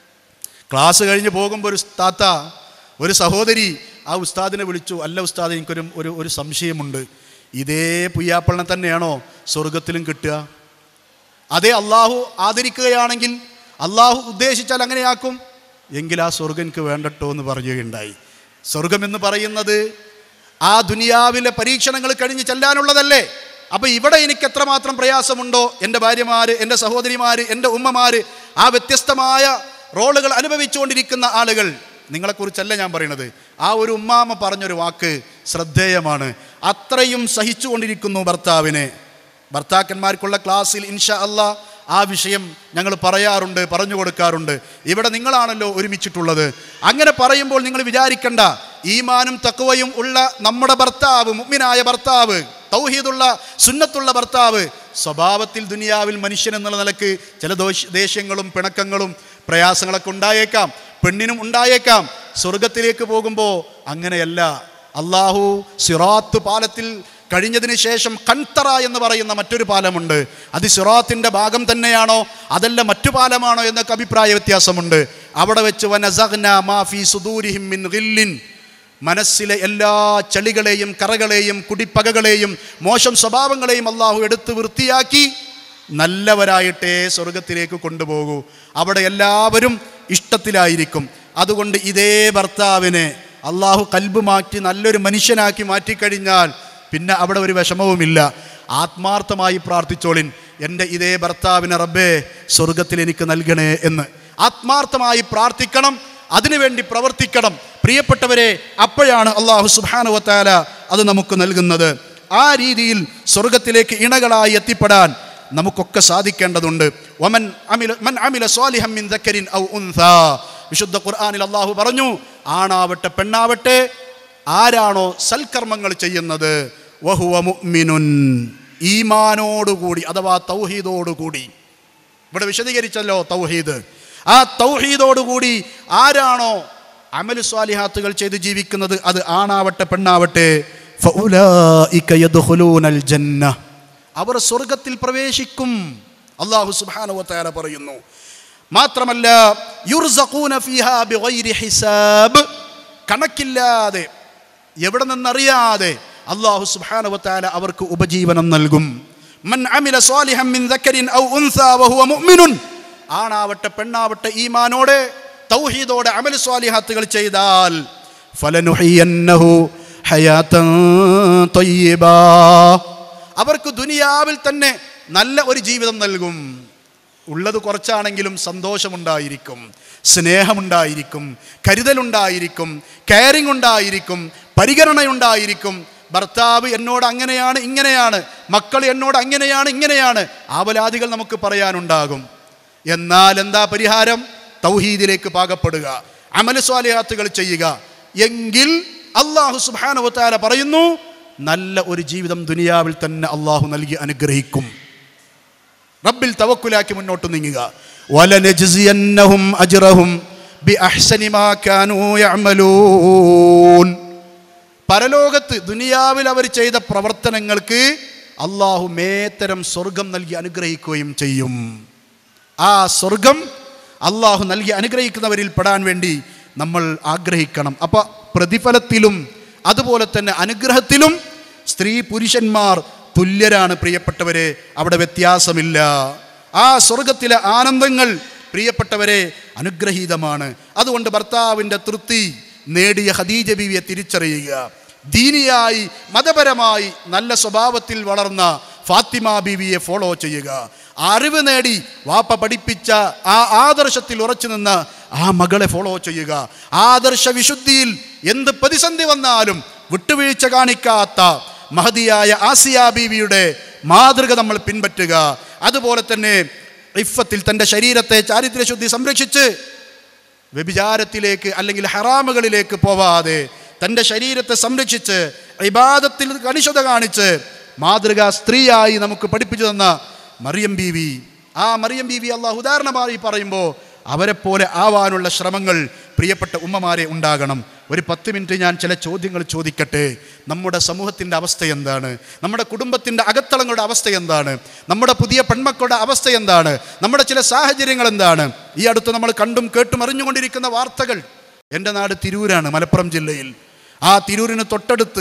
ക്ലാസ് കഴിഞ്ഞ് പോകുമ്പോൾ ഒരു താത്ത ഒരു സഹോദരി ആ ഉസ്താദിനെ വിളിച്ചു അല്ല ഉസ്താദ് എനിക്കൊരു ഒരു ഒരു സംശയമുണ്ട് ഇതേ പുയ്യാപ്പളിനെ തന്നെയാണോ സ്വർഗത്തിലും കിട്ടുക അതേ അള്ളാഹു ആദരിക്കുകയാണെങ്കിൽ അള്ളാഹു ഉദ്ദേശിച്ചാൽ അങ്ങനെയാക്കും എങ്കിൽ ആ സ്വർഗം എനിക്ക് വേണ്ടട്ടോ എന്ന് പറയുകയുണ്ടായി സ്വർഗം എന്ന് പറയുന്നത് ആ ദുനിയാവിലെ പരീക്ഷണങ്ങൾ കഴിഞ്ഞ് ചെല്ലാനുള്ളതല്ലേ അപ്പൊ ഇവിടെ എനിക്ക് എത്രമാത്രം പ്രയാസമുണ്ടോ എൻ്റെ ഭാര്യമാര് എൻ്റെ സഹോദരിമാര് എൻ്റെ ഉമ്മമാര് ആ വ്യത്യസ്തമായ റോളുകൾ അനുഭവിച്ചുകൊണ്ടിരിക്കുന്ന ആളുകൾ നിങ്ങളെക്കുറിച്ചല്ല ഞാൻ പറയുന്നത് ആ ഒരു ഉമ്മാമ പറഞ്ഞൊരു വാക്ക് ശ്രദ്ധേയമാണ് അത്രയും സഹിച്ചുകൊണ്ടിരിക്കുന്നു ഭർത്താവിനെ ഭർത്താക്കന്മാർക്കുള്ള ക്ലാസ്സിൽ ഇൻഷാ അല്ലാ ആ വിഷയം ഞങ്ങൾ പറയാറുണ്ട് പറഞ്ഞു കൊടുക്കാറുണ്ട് ഇവിടെ നിങ്ങളാണല്ലോ ഒരുമിച്ചിട്ടുള്ളത് അങ്ങനെ പറയുമ്പോൾ നിങ്ങൾ വിചാരിക്കണ്ട ഈമാനും തക്കുവയും ഉള്ള നമ്മുടെ ഭർത്താവ് മുഗ്മിനായ ഭർത്താവ് തൗഹീദുള്ള സുന്നത്തുള്ള ഭർത്താവ് സ്വഭാവത്തിൽ ദുനിയാവിൽ മനുഷ്യൻ എന്നുള്ള നിലക്ക് ചില ദോഷ ദേഷ്യങ്ങളും പിണക്കങ്ങളും പ്രയാസങ്ങളൊക്കെ ഉണ്ടായേക്കാം പെണ്ണിനും ഉണ്ടായേക്കാം സ്വർഗത്തിലേക്ക് പോകുമ്പോൾ അങ്ങനെയല്ല അള്ളാഹു സിറാത്ത് പാലത്തിൽ കഴിഞ്ഞതിന് ശേഷം കൺതറ എന്ന് പറയുന്ന മറ്റൊരു പാലമുണ്ട് അത് സിറാത്തിൻ്റെ ഭാഗം തന്നെയാണോ അതല്ല മറ്റു പാലമാണോ എന്നൊക്കെ അഭിപ്രായ വ്യത്യാസമുണ്ട് അവിടെ വെച്ച് വനസഗ്ന മാഫി സുദൂരിഹിം മിൻ ഗില്ലിൻ മനസ്സിലെ എല്ലാ ചളികളെയും കറകളെയും കുടിപ്പകകളെയും മോശം സ്വഭാവങ്ങളെയും അള്ളാഹു എടുത്ത് വൃത്തിയാക്കി നല്ലവരായിട്ടേ സ്വർഗത്തിലേക്ക് കൊണ്ടുപോകൂ അവിടെ എല്ലാവരും ഇഷ്ടത്തിലായിരിക്കും അതുകൊണ്ട് ഇതേ ഭർത്താവിനെ അള്ളാഹു കൽബ് മാറ്റി നല്ലൊരു മനുഷ്യനാക്കി മാറ്റിക്കഴിഞ്ഞാൽ പിന്നെ അവിടെ ഒരു വിഷമവുമില്ല ആത്മാർത്ഥമായി പ്രാർത്ഥിച്ചോളിൻ എൻ്റെ ഇതേ ഭർത്താവിനെ റബ്ബേ സ്വർഗത്തിൽ എനിക്ക് നൽകണേ എന്ന് ആത്മാർത്ഥമായി പ്രാർത്ഥിക്കണം അതിനുവേണ്ടി പ്രവർത്തിക്കണം പ്രിയപ്പെട്ടവരെ അപ്പോഴാണ് അള്ളാഹു സുബാനുവത്താല അത് നമുക്ക് നൽകുന്നത് ആ രീതിയിൽ സ്വർഗത്തിലേക്ക് ഇണകളായി എത്തിപ്പെടാൻ നമുക്കൊക്കെ സാധിക്കേണ്ടതുണ്ട് വമൻ അമില മൻ അമില സ്വാലിഹം മിൻ ദക്കരിൻ ഔ ഉൻസാ വിശുദ്ധ ഖുർആനിൽ അള്ളാഹു പറഞ്ഞു ആണാവട്ടെ പെണ്ണാവട്ടെ ആരാണോ സൽക്കർമ്മങ്ങൾ ചെയ്യുന്നത് വഹുവ മുഅ്മിനുൻ ഈമാനോടുകൂടി അഥവാ തൗഹീദോടുകൂടി ഇവിടെ വിശദീകരിച്ചല്ലോ തൗഹീദ് ആ തൗഹീദോടുകൂടി ആരാണോ അമലു സ്വാലിഹാത്തുകൾ ചെയ്ത് ജീവിക്കുന്നത് അത് ആണാവട്ടെ പെണ്ണാവട്ടെ ഫഉലായിക യദ്ഖുലൂനൽ ജന്ന അവർ സ്വർഗത്തിൽ പ്രവേശിക്കും അള്ളാഹു സുബ്ഹാനഹു വതആല പറയുന്നു മാത്രമല്ല യുർസഖൂന ഫീഹാ ബിഗൈരി ഹിസാബ് കണക്കില്ലാതെ എവിടെ നിന്നറിയാതെ അള്ളാഹു സുബ്ഹാനഹു വതആല അവർക്ക് ഉപജീവനം നൽകും മൻ അമില സ്വാലിഹൻ മിൻ ദക്കരിൻ ഔ ഉൻസാ വഹുവ മുഅ്മിനുൻ ആണാവട്ടെ പെണ്ണാവട്ടെ ഈമാനോടെ തൗഹീദോടെ അമൽ സ്വാലിഹാത്തുകൾ ചെയ്താൽ ഫലനുഹിയന്നഹു ഹയാതൻ തയ്യിബാ അവർക്ക് ദുനിയാവിൽ തന്നെ നല്ല ഒരു ജീവിതം നൽകും ഉള്ളത് കുറച്ചാണെങ്കിലും സന്തോഷമുണ്ടായിരിക്കും സ്നേഹമുണ്ടായിരിക്കും കരുതലുണ്ടായിരിക്കും കെയറിംഗ് ഉണ്ടായിരിക്കും പരിഗണനയുണ്ടായിരിക്കും ഭർത്താവ് എന്നോട് അങ്ങനെയാണ് ഇങ്ങനെയാണ് മക്കൾ എന്നോട് അങ്ങനെയാണ് ഇങ്ങനെയാണ് ആവലാദികൾ നമുക്ക് പറയാനുണ്ടാകും എന്നാൽ എന്താ പരിഹാരം തൗഹീദിലേക്ക് പാകപ്പെടുക അമല സ്വാലിഹാത്തുകൾ ചെയ്യുക എങ്കിൽ അള്ളാഹു സുബാനുവത്താല പറയുന്നു നല്ല ഒരു ജീവിതം ദുനിയാവിൽ തന്നെ അള്ളാഹു നൽകി അനുഗ്രഹിക്കും റബ്ബിൽ തവക്കുലാക്കി മുന്നോട്ട് നീങ്ങുക വലനജ്സിയന്നഹും അജ്റഹും ബിഅഹ്സനി മാ കാനൂ യഅമലൂൻ പരലോകത്ത് ദുനിയാവിൽ അവർ ചെയ്ത പ്രവർത്തനങ്ങൾക്ക് അള്ളാഹു മേത്തരം സ്വർഗം നൽകി അനുഗ്രഹിക്കുകയും ചെയ്യും ആ സ്വർഗം അള്ളാഹു നൽകി അനുഗ്രഹിക്കുന്നവരിൽ പെടാൻ വേണ്ടി നമ്മൾ ആഗ്രഹിക്കണം അപ്പോൾ പ്രതിഫലത്തിലും അതുപോലെ തന്നെ അനുഗ്രഹത്തിലും സ്ത്രീ പുരുഷന്മാർ തുല്യരാണ് പ്രിയപ്പെട്ടവരെ അവിടെ വ്യത്യാസമില്ല ആ സ്വർഗത്തിലെ ആനന്ദങ്ങൾ പ്രിയപ്പെട്ടവരെ അനുഗ്രഹീതമാണ് അതുകൊണ്ട് ഭർത്താവിൻ്റെ തൃപ്തി നേടിയ ഖദീജ ബീവിയെ തിരിച്ചറിയുക ദീനിയായി മതപരമായി നല്ല സ്വഭാവത്തിൽ വളർന്ന ഫാത്തിമ ബീവിയെ ഫോളോ ചെയ്യുക അറിവ് നേടി വാപ്പ പഠിപ്പിച്ച ആ ആദർശത്തിൽ ഉറച്ചു നിന്ന് ആ മകളെ ഫോളോ ചെയ്യുക ആദർശ വിശുദ്ധിയിൽ എന്ത് പ്രതിസന്ധി വന്നാലും വിട്ടുവീഴ്ച കാണിക്കാത്ത മഹതിയായ ആസിയ ബീവിയുടെ മാതൃക നമ്മൾ പിൻപറ്റുക അതുപോലെ തന്നെ ഇഫത്തിൽ തൻ്റെ ശരീരത്തെ ചാരിത്രശുദ്ധി സംരക്ഷിച്ച് വ്യഭിചാരത്തിലേക്ക് അല്ലെങ്കിൽ ഹറാമുകളിലേക്ക് പോവാതെ തൻ്റെ ശരീരത്തെ സംരക്ഷിച്ച് ഇബാദത്തിൽ കണിശത കാണിച്ച് മാതൃകാ സ്ത്രീയായി നമുക്ക് പഠിപ്പിച്ചു തന്ന മറിയം ബീവി ആ മറിയം ബീവി അള്ളാഹു ഉദാഹരണമായി പറയുമ്പോൾ അവരെ പോലെ ആവാനുള്ള ശ്രമങ്ങൾ പ്രിയപ്പെട്ട ഉമ്മമാരെ ഉണ്ടാകണം ഒരു പത്ത് മിനിറ്റ് ഞാൻ ചില ചോദ്യങ്ങൾ ചോദിക്കട്ടെ നമ്മുടെ സമൂഹത്തിൻ്റെ അവസ്ഥ എന്താണ് നമ്മുടെ കുടുംബത്തിൻ്റെ അകത്തളങ്ങളുടെ അവസ്ഥ എന്താണ് നമ്മുടെ പുതിയ പെൺമക്കളുടെ അവസ്ഥ എന്താണ് നമ്മുടെ ചില സാഹചര്യങ്ങൾ എന്താണ് ഈ അടുത്ത് നമ്മൾ കണ്ടും കേട്ടും അറിഞ്ഞുകൊണ്ടിരിക്കുന്ന വാർത്തകൾ എൻ്റെ നാട് തിരൂരാണ് മലപ്പുറം ജില്ലയിൽ ആ തിരൂരിന് തൊട്ടടുത്ത്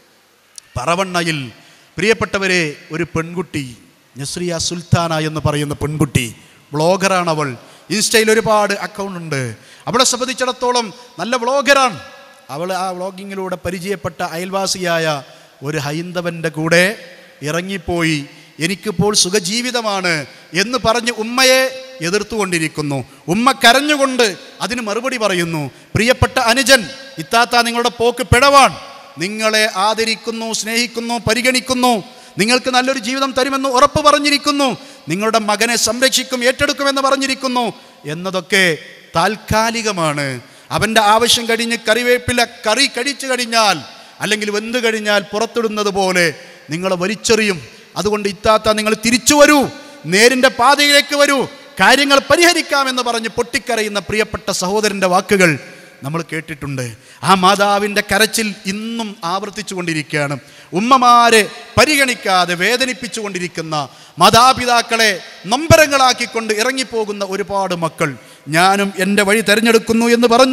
പറവണ്ണയിൽ പ്രിയപ്പെട്ടവരെ ഒരു പെൺകുട്ടി നസ്രിയ സുൽത്താന എന്ന് പറയുന്ന പെൺകുട്ടി ബ്ലോഗറാണ് അവൾ ഇൻസ്റ്റയിൽ ഒരുപാട് അക്കൗണ്ട് ഉണ്ട് അവളെ സംബന്ധിച്ചിടത്തോളം നല്ല വ്ളോഗറാണ് അവൾ ആ വ്ളോഗിങ്ങിലൂടെ പരിചയപ്പെട്ട അയൽവാസിയായ ഒരു ഹൈന്ദവൻ്റെ കൂടെ ഇറങ്ങിപ്പോയി എനിക്കിപ്പോൾ സുഖജീവിതമാണ് എന്ന് പറഞ്ഞ് ഉമ്മയെ എതിർത്തുകൊണ്ടിരിക്കുന്നു ഉമ്മ കരഞ്ഞുകൊണ്ട് അതിന് മറുപടി പറയുന്നു പ്രിയപ്പെട്ട അനുജൻ ഇത്താത്ത നിങ്ങളുടെ പോക്ക് പിഴവാൻ നിങ്ങളെ ആദരിക്കുന്നു സ്നേഹിക്കുന്നു പരിഗണിക്കുന്നു നിങ്ങൾക്ക് നല്ലൊരു ജീവിതം തരുമെന്ന് ഉറപ്പ് പറഞ്ഞിരിക്കുന്നു നിങ്ങളുടെ മകനെ സംരക്ഷിക്കും ഏറ്റെടുക്കുമെന്ന് പറഞ്ഞിരിക്കുന്നു എന്നതൊക്കെ താൽക്കാലികമാണ് അവൻ്റെ ആവശ്യം കഴിഞ്ഞ് കറിവേപ്പില കറി കഴിച്ചു കഴിഞ്ഞാൽ അല്ലെങ്കിൽ വെന്ത് കഴിഞ്ഞാൽ പുറത്തിടുന്നത് പോലെ നിങ്ങളെ വലിച്ചെറിയും അതുകൊണ്ട് ഇത്താത്ത നിങ്ങൾ തിരിച്ചു വരൂ നേരിൻ്റെ പാതയിലേക്ക് വരൂ കാര്യങ്ങൾ പരിഹരിക്കാമെന്ന് പറഞ്ഞ് പൊട്ടിക്കരയുന്ന പ്രിയപ്പെട്ട സഹോദരൻ്റെ വാക്കുകൾ നമ്മൾ കേട്ടിട്ടുണ്ട് ആ മാതാവിൻ്റെ കരച്ചിൽ ഇന്നും ആവർത്തിച്ചു കൊണ്ടിരിക്കുകയാണ് ഉമ്മമാരെ പരിഗണിക്കാതെ വേദനിപ്പിച്ചു കൊണ്ടിരിക്കുന്ന മാതാപിതാക്കളെ നൊമ്പരങ്ങളാക്കിക്കൊണ്ട് ഇറങ്ങിപ്പോകുന്ന ഒരുപാട് മക്കൾ ഞാനും എൻ്റെ വഴി തിരഞ്ഞെടുക്കുന്നു എന്ന് പറഞ്ഞ്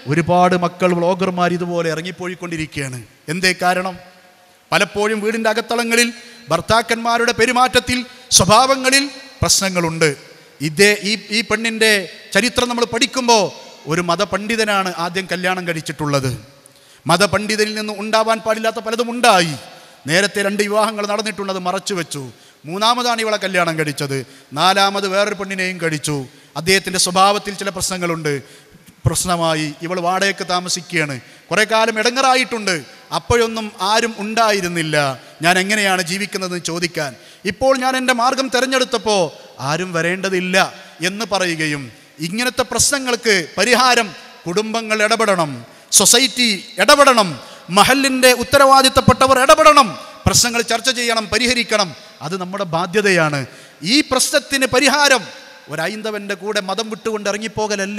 ഒരുപാട് മക്കൾ വ്ളോഗർമാർ ഇതുപോലെ ഇറങ്ങിപ്പോയിക്കൊണ്ടിരിക്കുകയാണ് എന്തേ കാരണം പലപ്പോഴും വീടിൻ്റെ അകത്തളങ്ങളിൽ ഭർത്താക്കന്മാരുടെ പെരുമാറ്റത്തിൽ സ്വഭാവങ്ങളിൽ പ്രശ്നങ്ങളുണ്ട് ഇതേ ഈ ഈ പെണ്ണിൻ്റെ ചരിത്രം നമ്മൾ പഠിക്കുമ്പോൾ ഒരു മതപണ്ഡിതനാണ് ആദ്യം കല്യാണം കഴിച്ചിട്ടുള്ളത് മതപണ്ഡിതരിൽ നിന്ന് ഉണ്ടാവാൻ പാടില്ലാത്ത പലതും ഉണ്ടായി നേരത്തെ രണ്ട് വിവാഹങ്ങൾ നടന്നിട്ടുണ്ട് അത് മറച്ചു വെച്ചു മൂന്നാമതാണ് ഇവളെ കല്യാണം കഴിച്ചത് നാലാമത് വേറൊരു പെണ്ണിനെയും കഴിച്ചു അദ്ദേഹത്തിൻ്റെ സ്വഭാവത്തിൽ ചില പ്രശ്നങ്ങളുണ്ട് പ്രശ്നമായി ഇവൾ വാടകയ്ക്ക് താമസിക്കുകയാണ് കുറേ കാലം ഇടങ്ങറായിട്ടുണ്ട് അപ്പോഴൊന്നും ആരും ഉണ്ടായിരുന്നില്ല ഞാൻ എങ്ങനെയാണ് ജീവിക്കുന്നതെന്ന് ചോദിക്കാൻ ഇപ്പോൾ ഞാൻ എൻ്റെ മാർഗം തിരഞ്ഞെടുത്തപ്പോൾ ആരും വരേണ്ടതില്ല എന്ന് പറയുകയും ഇങ്ങനത്തെ പ്രശ്നങ്ങൾക്ക് പരിഹാരം കുടുംബങ്ങൾ ഇടപെടണം സൊസൈറ്റി ഇടപെടണം മഹലിൻ്റെ ഉത്തരവാദിത്തപ്പെട്ടവർ ഇടപെടണം പ്രശ്നങ്ങൾ ചർച്ച ചെയ്യണം പരിഹരിക്കണം അത് നമ്മുടെ ബാധ്യതയാണ് ഈ പ്രശ്നത്തിന് പരിഹാരം ഒരൈന്തവൻ്റെ കൂടെ മതം വിട്ടുകൊണ്ട് ഇറങ്ങിപ്പോകലല്ല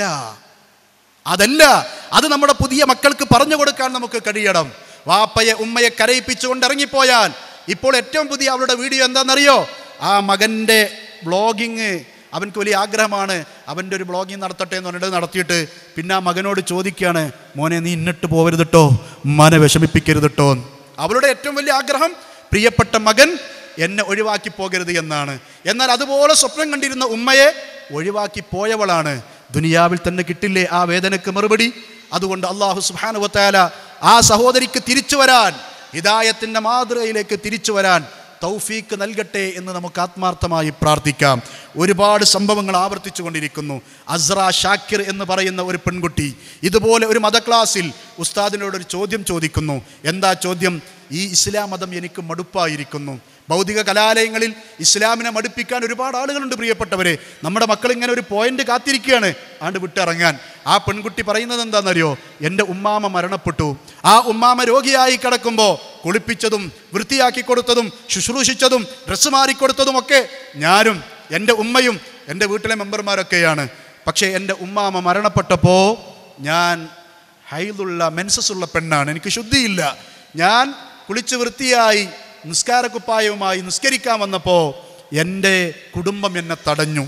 അതല്ല അത് നമ്മുടെ പുതിയ മക്കൾക്ക് പറഞ്ഞു കൊടുക്കാൻ നമുക്ക് കഴിയണം വാപ്പയെ ഉമ്മയെ കരയിപ്പിച്ചുകൊണ്ട് ഇറങ്ങിപ്പോയാൽ ഇപ്പോൾ ഏറ്റവും പുതിയ അവളുടെ വീഡിയോ എന്താണെന്നറിയോ ആ മകൻ്റെ ബ്ലോഗിങ് അവൻക്ക് വലിയ ആഗ്രഹമാണ് അവൻ്റെ ഒരു ബ്ലോഗിങ് നടത്തട്ടെ എന്ന് പറഞ്ഞിട്ട് നടത്തിയിട്ട് പിന്നെ ആ മകനോട് ചോദിക്കുകയാണ് മോനെ നീ ഇന്നിട്ട് പോകരുത് കേട്ടോ ഉമ്മാനെ വിഷമിപ്പിക്കരുത് കേട്ടോ അവളുടെ ഏറ്റവും വലിയ ആഗ്രഹം പ്രിയപ്പെട്ട മകൻ എന്നെ ഒഴിവാക്കി പോകരുത് എന്നാണ് എന്നാൽ അതുപോലെ സ്വപ്നം കണ്ടിരുന്ന ഉമ്മയെ ഒഴിവാക്കി പോയവളാണ് ദുനിയാവിൽ തന്നെ കിട്ടില്ലേ ആ വേദനക്ക് മറുപടി അതുകൊണ്ട് അള്ളാഹു സുബാനുവത്താല ആ സഹോദരിക്ക് തിരിച്ചു വരാൻ ഹിദായത്തിൻ്റെ മാതൃകയിലേക്ക് തിരിച്ചു വരാൻ തൗഫീക്ക് നൽകട്ടെ എന്ന് നമുക്ക് ആത്മാർത്ഥമായി പ്രാർത്ഥിക്കാം ഒരുപാട് സംഭവങ്ങൾ ആവർത്തിച്ചു കൊണ്ടിരിക്കുന്നു അസ്ര ഷാക്കിർ എന്ന് പറയുന്ന ഒരു പെൺകുട്ടി ഇതുപോലെ ഒരു മത ക്ലാസ്സിൽ ഉസ്താദിനോട് ഒരു ചോദ്യം ചോദിക്കുന്നു എന്താ ചോദ്യം ഈ ഇസ്ലാം മതം എനിക്ക് മടുപ്പായിരിക്കുന്നു ഭൗതിക കലാലയങ്ങളിൽ ഇസ്ലാമിനെ മടുപ്പിക്കാൻ ഒരുപാട് ആളുകളുണ്ട് പ്രിയപ്പെട്ടവരെ നമ്മുടെ മക്കൾ ഇങ്ങനെ ഒരു പോയിന്റ് കാത്തിരിക്കുകയാണ് ആണ്ട് വിട്ടിറങ്ങാൻ ആ പെൺകുട്ടി പറയുന്നത് എന്താണെന്നറിയോ എൻ്റെ ഉമ്മാമ മരണപ്പെട്ടു ആ ഉമ്മാമ രോഗിയായി കിടക്കുമ്പോൾ കുളിപ്പിച്ചതും വൃത്തിയാക്കി കൊടുത്തതും ശുശ്രൂഷിച്ചതും ഡ്രസ്സ് മാറിക്കൊടുത്തതുമൊക്കെ ഞാനും എൻ്റെ ഉമ്മയും എൻ്റെ വീട്ടിലെ മെമ്പർമാരൊക്കെയാണ് പക്ഷേ എൻ്റെ ഉമ്മാമ മരണപ്പെട്ടപ്പോൾ ഞാൻ ഹൈലുള്ള മെൻസസ് ഉള്ള പെണ്ണാണ് എനിക്ക് ശുദ്ധിയില്ല ഞാൻ കുളിച്ച് വൃത്തിയായി നിസ്കാരക്കുപ്പായവുമായി നിസ്കരിക്കാൻ വന്നപ്പോൾ എൻ്റെ കുടുംബം എന്നെ തടഞ്ഞു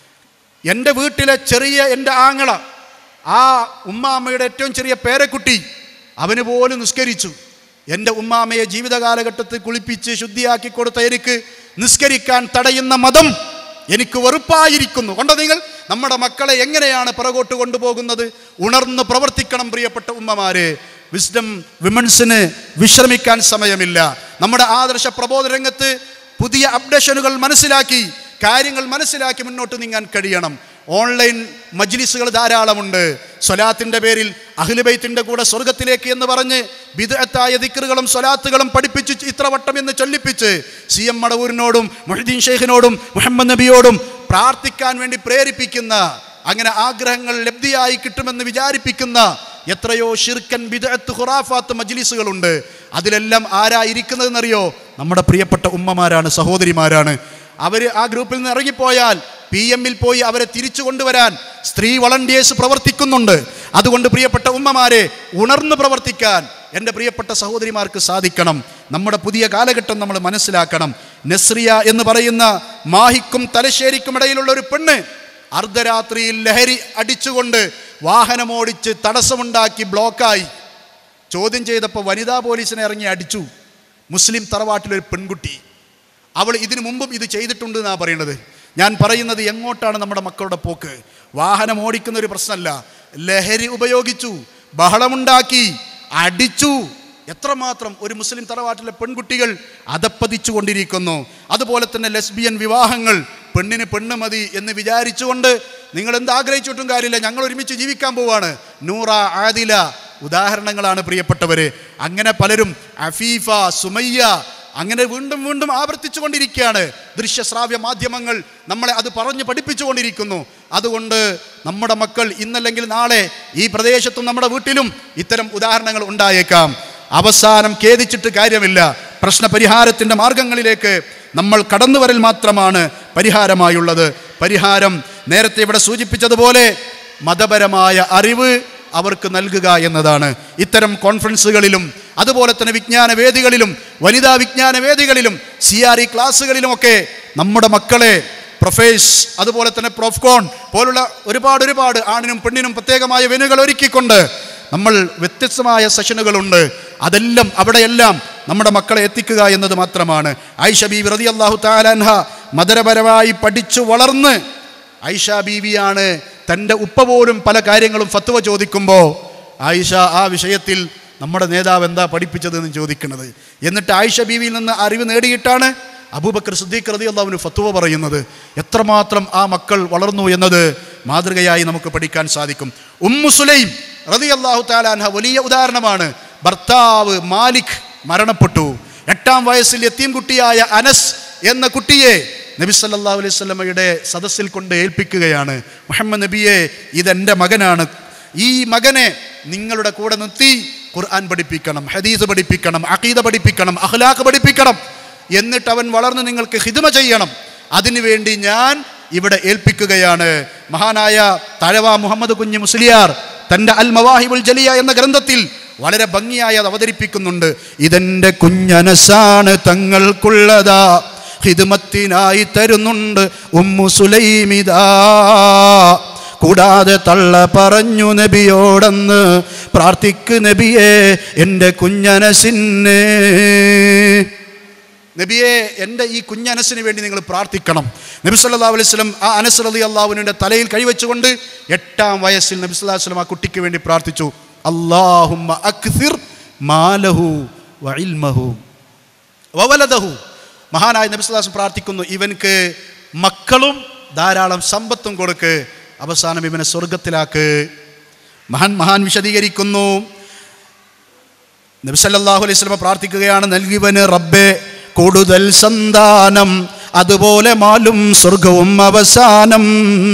എൻ്റെ വീട്ടിലെ ചെറിയ എൻ്റെ ആങ്ങള ആ ഉമ്മാമ്മയുടെ ഏറ്റവും ചെറിയ പേരക്കുട്ടി അവന് പോലും നിസ്കരിച്ചു എൻ്റെ ഉമ്മാമ്മയെ ജീവിത കാലഘട്ടത്തിൽ കുളിപ്പിച്ച് ശുദ്ധിയാക്കി കൊടുത്ത എനിക്ക് നിസ്കരിക്കാൻ തടയുന്ന മതം എനിക്ക് വെറുപ്പായിരിക്കുന്നു കൊണ്ടോ നിങ്ങൾ നമ്മുടെ മക്കളെ എങ്ങനെയാണ് പിറകോട്ട് കൊണ്ടുപോകുന്നത് ഉണർന്ന് പ്രവർത്തിക്കണം പ്രിയപ്പെട്ട ഉമ്മമാരെ വിസ്ഡം വിമൻസിന് വിശ്രമിക്കാൻ സമയമില്ല നമ്മുടെ ആദർശ പ്രബോധ രംഗത്ത് പുതിയ അപ്ഡേഷനുകൾ മനസ്സിലാക്കി കാര്യങ്ങൾ മനസ്സിലാക്കി മുന്നോട്ട് നീങ്ങാൻ കഴിയണം ഓൺലൈൻ മജ്ലിസുകൾ ധാരാളമുണ്ട് സ്വലാത്തിൻ്റെ പേരിൽ അഖിലുബൈത്തിൻ്റെ കൂടെ സ്വർഗത്തിലേക്ക് എന്ന് പറഞ്ഞ് വിദഗ്ധായ ദിക്കറുകളും സ്വലാത്തുകളും പഠിപ്പിച്ച് ഇത്രവട്ടം എന്ന് ചൊല്ലിപ്പിച്ച് സി എം മടവൂരിനോടും മൊഹദ്ദീൻ ഷെയ്ഖിനോടും മുഹമ്മദ് നബിയോടും പ്രാർത്ഥിക്കാൻ വേണ്ടി പ്രേരിപ്പിക്കുന്ന അങ്ങനെ ആഗ്രഹങ്ങൾ ലബ്ധിയായി കിട്ടുമെന്ന് വിചാരിപ്പിക്കുന്ന എത്രയോ ഷിർക്കൻ ബിദഅത്ത് ഖുറാഫാത്ത് മജ്ലിസുകളുണ്ട് അതിലെല്ലാം ആരാ ഇരിക്കുന്നതെന്നറിയോ നമ്മുടെ പ്രിയപ്പെട്ട ഉമ്മമാരാണ് സഹോദരിമാരാണ് അവർ ആ ഗ്രൂപ്പിൽ നിന്ന് ഇറങ്ങിപ്പോയാൽ പി എമ്മിൽ പോയി അവരെ തിരിച്ചു കൊണ്ടുവരാൻ സ്ത്രീ വളണ്ടിയേഴ്സ് പ്രവർത്തിക്കുന്നുണ്ട് അതുകൊണ്ട് പ്രിയപ്പെട്ട ഉമ്മമാരെ ഉണർന്നു പ്രവർത്തിക്കാൻ എൻ്റെ പ്രിയപ്പെട്ട സഹോദരിമാർക്ക് സാധിക്കണം നമ്മുടെ പുതിയ കാലഘട്ടം നമ്മൾ മനസ്സിലാക്കണം നസ്രിയ എന്ന് പറയുന്ന മാഹിക്കും തലശ്ശേരിക്കും ഇടയിലുള്ള ഒരു പെണ്ണ് അർദ്ധരാത്രിയിൽ ലഹരി അടിച്ചുകൊണ്ട് വാഹനമോടിച്ച് തടസ്സമുണ്ടാക്കി ബ്ലോക്കായി ചോദ്യം ചെയ്തപ്പോൾ വനിതാ പോലീസിനെ ഇറങ്ങി അടിച്ചു മുസ്ലിം തറവാട്ടിലൊരു പെൺകുട്ടി അവൾ ഇതിനു മുമ്പും ഇത് ചെയ്തിട്ടുണ്ട് എന്നാണ് പറയുന്നത് ഞാൻ പറയുന്നത് എങ്ങോട്ടാണ് നമ്മുടെ മക്കളുടെ പോക്ക് വാഹനം ഓടിക്കുന്ന ഒരു പ്രശ്നമല്ല ലഹരി ഉപയോഗിച്ചു ബഹളമുണ്ടാക്കി അടിച്ചു എത്രമാത്രം ഒരു മുസ്ലിം തറവാട്ടിലെ പെൺകുട്ടികൾ അതപ്പതിച്ചു കൊണ്ടിരിക്കുന്നു അതുപോലെ തന്നെ ലെസ്ബിയൻ വിവാഹങ്ങൾ പെണ്ണിന് പെണ്ണ് മതി എന്ന് വിചാരിച്ചുകൊണ്ട് നിങ്ങൾ എന്ത് ആഗ്രഹിച്ചിട്ടും കാര്യമില്ല ഞങ്ങൾ ഒരുമിച്ച് ജീവിക്കാൻ പോവാണ് നൂറ ആദില ഉദാഹരണങ്ങളാണ് പ്രിയപ്പെട്ടവര് അങ്ങനെ പലരും അഫീഫ സുമയ്യ അങ്ങനെ വീണ്ടും വീണ്ടും ആവർത്തിച്ചു കൊണ്ടിരിക്കുകയാണ് ദൃശ്യശ്രാവ്യ മാധ്യമങ്ങൾ നമ്മളെ അത് പറഞ്ഞ് പഠിപ്പിച്ചുകൊണ്ടിരിക്കുന്നു അതുകൊണ്ട് നമ്മുടെ മക്കൾ ഇന്നല്ലെങ്കിൽ നാളെ ഈ പ്രദേശത്തും നമ്മുടെ വീട്ടിലും ഇത്തരം ഉദാഹരണങ്ങൾ ഉണ്ടായേക്കാം അവസാനം ഖേദിച്ചിട്ട് കാര്യമില്ല പ്രശ്ന പരിഹാരത്തിൻ്റെ മാർഗങ്ങളിലേക്ക് നമ്മൾ കടന്നു വരൽ മാത്രമാണ് പരിഹാരമായുള്ളത് പരിഹാരം നേരത്തെ ഇവിടെ സൂചിപ്പിച്ചതുപോലെ മതപരമായ അറിവ് അവർക്ക് നൽകുക എന്നതാണ് ഇത്തരം കോൺഫറൻസുകളിലും അതുപോലെ തന്നെ വിജ്ഞാന വേദികളിലും വനിതാ വിജ്ഞാന വേദികളിലും സി ആർ ഇ ക്ലാസ്സുകളിലുമൊക്കെ നമ്മുടെ മക്കളെ പ്രൊഫേസ് അതുപോലെ തന്നെ പ്രൊഫ്കോൺ പോലുള്ള ഒരുപാട് ഒരുപാട് ആണിനും പെണ്ണിനും പ്രത്യേകമായ വെനുകൾ ഒരുക്കിക്കൊണ്ട് നമ്മൾ വ്യത്യസ്തമായ സെഷനുകളുണ്ട് അതെല്ലാം അവിടെയെല്ലാം നമ്മുടെ മക്കളെ എത്തിക്കുക എന്നത് മാത്രമാണ് ഐഷ ബീവി റതി അള്ളാഹു താലാൻഹ മതരപരമായി പഠിച്ചു വളർന്ന് ഐഷ ബീവിയാണ് തൻ്റെ ഉപ്പ പോലും പല കാര്യങ്ങളും ഫത്വ ചോദിക്കുമ്പോൾ ആയിഷ ആ വിഷയത്തിൽ നമ്മുടെ നേതാവ് എന്താ പഠിപ്പിച്ചതെന്ന് ചോദിക്കുന്നത് എന്നിട്ട് ആയിഷ ബീവിയിൽ നിന്ന് അറിവ് നേടിയിട്ടാണ് അബൂബക്കർ സിദ്ദീഖ് റതി അള്ളാഹുവിന് ഫത്വ പറയുന്നത് എത്രമാത്രം ആ മക്കൾ വളർന്നു എന്നത് മാതൃകയായി നമുക്ക് പഠിക്കാൻ സാധിക്കും ഉമ്മു സുലൈം റതി അള്ളാഹു താലാൻഹ വലിയ ഉദാഹരണമാണ് ഭർത്താവ് മാലിക് മരണപ്പെട്ടു എട്ടാം വയസ്സിൽ എത്തിയും കുട്ടിയായ അനസ് എന്ന കുട്ടിയെ നബി സല്ലല്ലാഹു അലൈഹി സ്വലമയുടെ സദസ്സിൽ കൊണ്ട് ഏൽപ്പിക്കുകയാണ് മുഹമ്മദ് നബിയെ ഇതെൻ്റെ മകനാണ് ഈ മകനെ നിങ്ങളുടെ കൂടെ നിർത്തി ഖുർആൻ പഠിപ്പിക്കണം ഹദീസ് പഠിപ്പിക്കണം അഖീദ പഠിപ്പിക്കണം അഖ്ലാഖ് പഠിപ്പിക്കണം എന്നിട്ട് അവൻ വളർന്ന് നിങ്ങൾക്ക് ഹിദ്മ ചെയ്യണം അതിനുവേണ്ടി ഞാൻ ഇവിടെ ഏൽപ്പിക്കുകയാണ് മഹാനായ തഴവ മുഹമ്മദ് കുഞ്ഞ് മുസ്ലിയാർ തൻ്റെ അൽ മവാഹിബുൽ ജലിയ എന്ന ഗ്രന്ഥത്തിൽ വളരെ ഭംഗിയായി അത് അവതരിപ്പിക്കുന്നുണ്ട് ഇതെൻ്റെ കുഞ്ഞനസാണ് തങ്ങൾക്കുള്ളതാ ഹിദ്മത്തിനായി തരുന്നുണ്ട് ഉമ്മു സുലൈമിതാ കൂടാതെ തള്ള പറഞ്ഞു നബിയോടെന്ന് പ്രാർത്ഥിക്ക് നബിയെ എൻ്റെ കുഞ്ഞനസിന് നബിയെ എൻ്റെ ഈ കുഞ്ഞനസിന് വേണ്ടി നിങ്ങൾ പ്രാർത്ഥിക്കണം നബി സല്ലാ അലൈഹി സ്വലം ആ അനസ് റലി അള്ളാഹുവിൻ്റെ തലയിൽ കൈവച്ചുകൊണ്ട് എട്ടാം വയസ്സിൽ നബി സല്ലാ വസ്ലം ആ കുട്ടിക്ക് വേണ്ടി പ്രാർത്ഥിച്ചു അള്ളാഹുമ്മ അക്സിർ മാലഹു വഇൽമഹു വവലദഹു മഹാനായ നബി സല്ലല്ലാഹു അലൈഹി വസല്ലം പ്രാർത്ഥിക്കുന്നു ഇവൻക്ക് മക്കളും ധാരാളം സമ്പത്തും കൊടുക്ക് അവസാനം ഇവനെ സ്വർഗത്തിലാക്ക് മഹാൻ മഹാൻ വിശദീകരിക്കുന്നു നബി സല്ലല്ലാഹു അലൈഹി വസല്ലം പ്രാർത്ഥിക്കുകയാണ് നൽകിവന് റബ്ബെ കൂടുതൽ സന്താനം അതുപോലെ മാലും സ്വർഗവും അവസാനം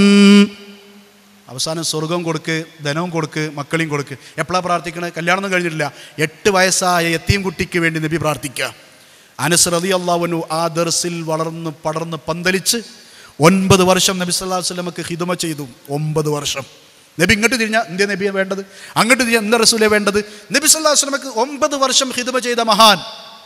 അവസാനം സ്വർഗവും കൊടുക്ക് ധനവും കൊടുക്ക് മക്കളെയും കൊടുക്ക് എപ്പോഴാണ് പ്രാർത്ഥിക്കണത് കല്യാണമൊന്നും കഴിഞ്ഞിട്ടില്ല എട്ട് വയസ്സായ എത്തിയും കുട്ടിക്ക് വേണ്ടി നബി പ്രാർത്ഥിക്കുക അനസ് റതി അള്ളാഹുനു ആ ദർസിൽ വളർന്ന് പടർന്ന് പന്തലിച്ച് ഒൻപത് വർഷം നബി സല്ലല്ലാഹു അലൈഹി വസല്ലമക്ക് ഹിദമ ചെയ്തു ഒമ്പത് വർഷം നബി ഇങ്ങോട്ട് തിരിഞ്ഞാൽ ഇന്ത്യ നബിയെ വേണ്ടത് അങ്ങോട്ട് തിരിഞ്ഞാൽ എന്താ റസൂലെ വേണ്ടത് നബി സല്ലല്ലാഹു അലൈഹി വസല്ലമക്ക് ഒമ്പത് വർഷം ഹിദമ ചെയ്ത മഹാൻ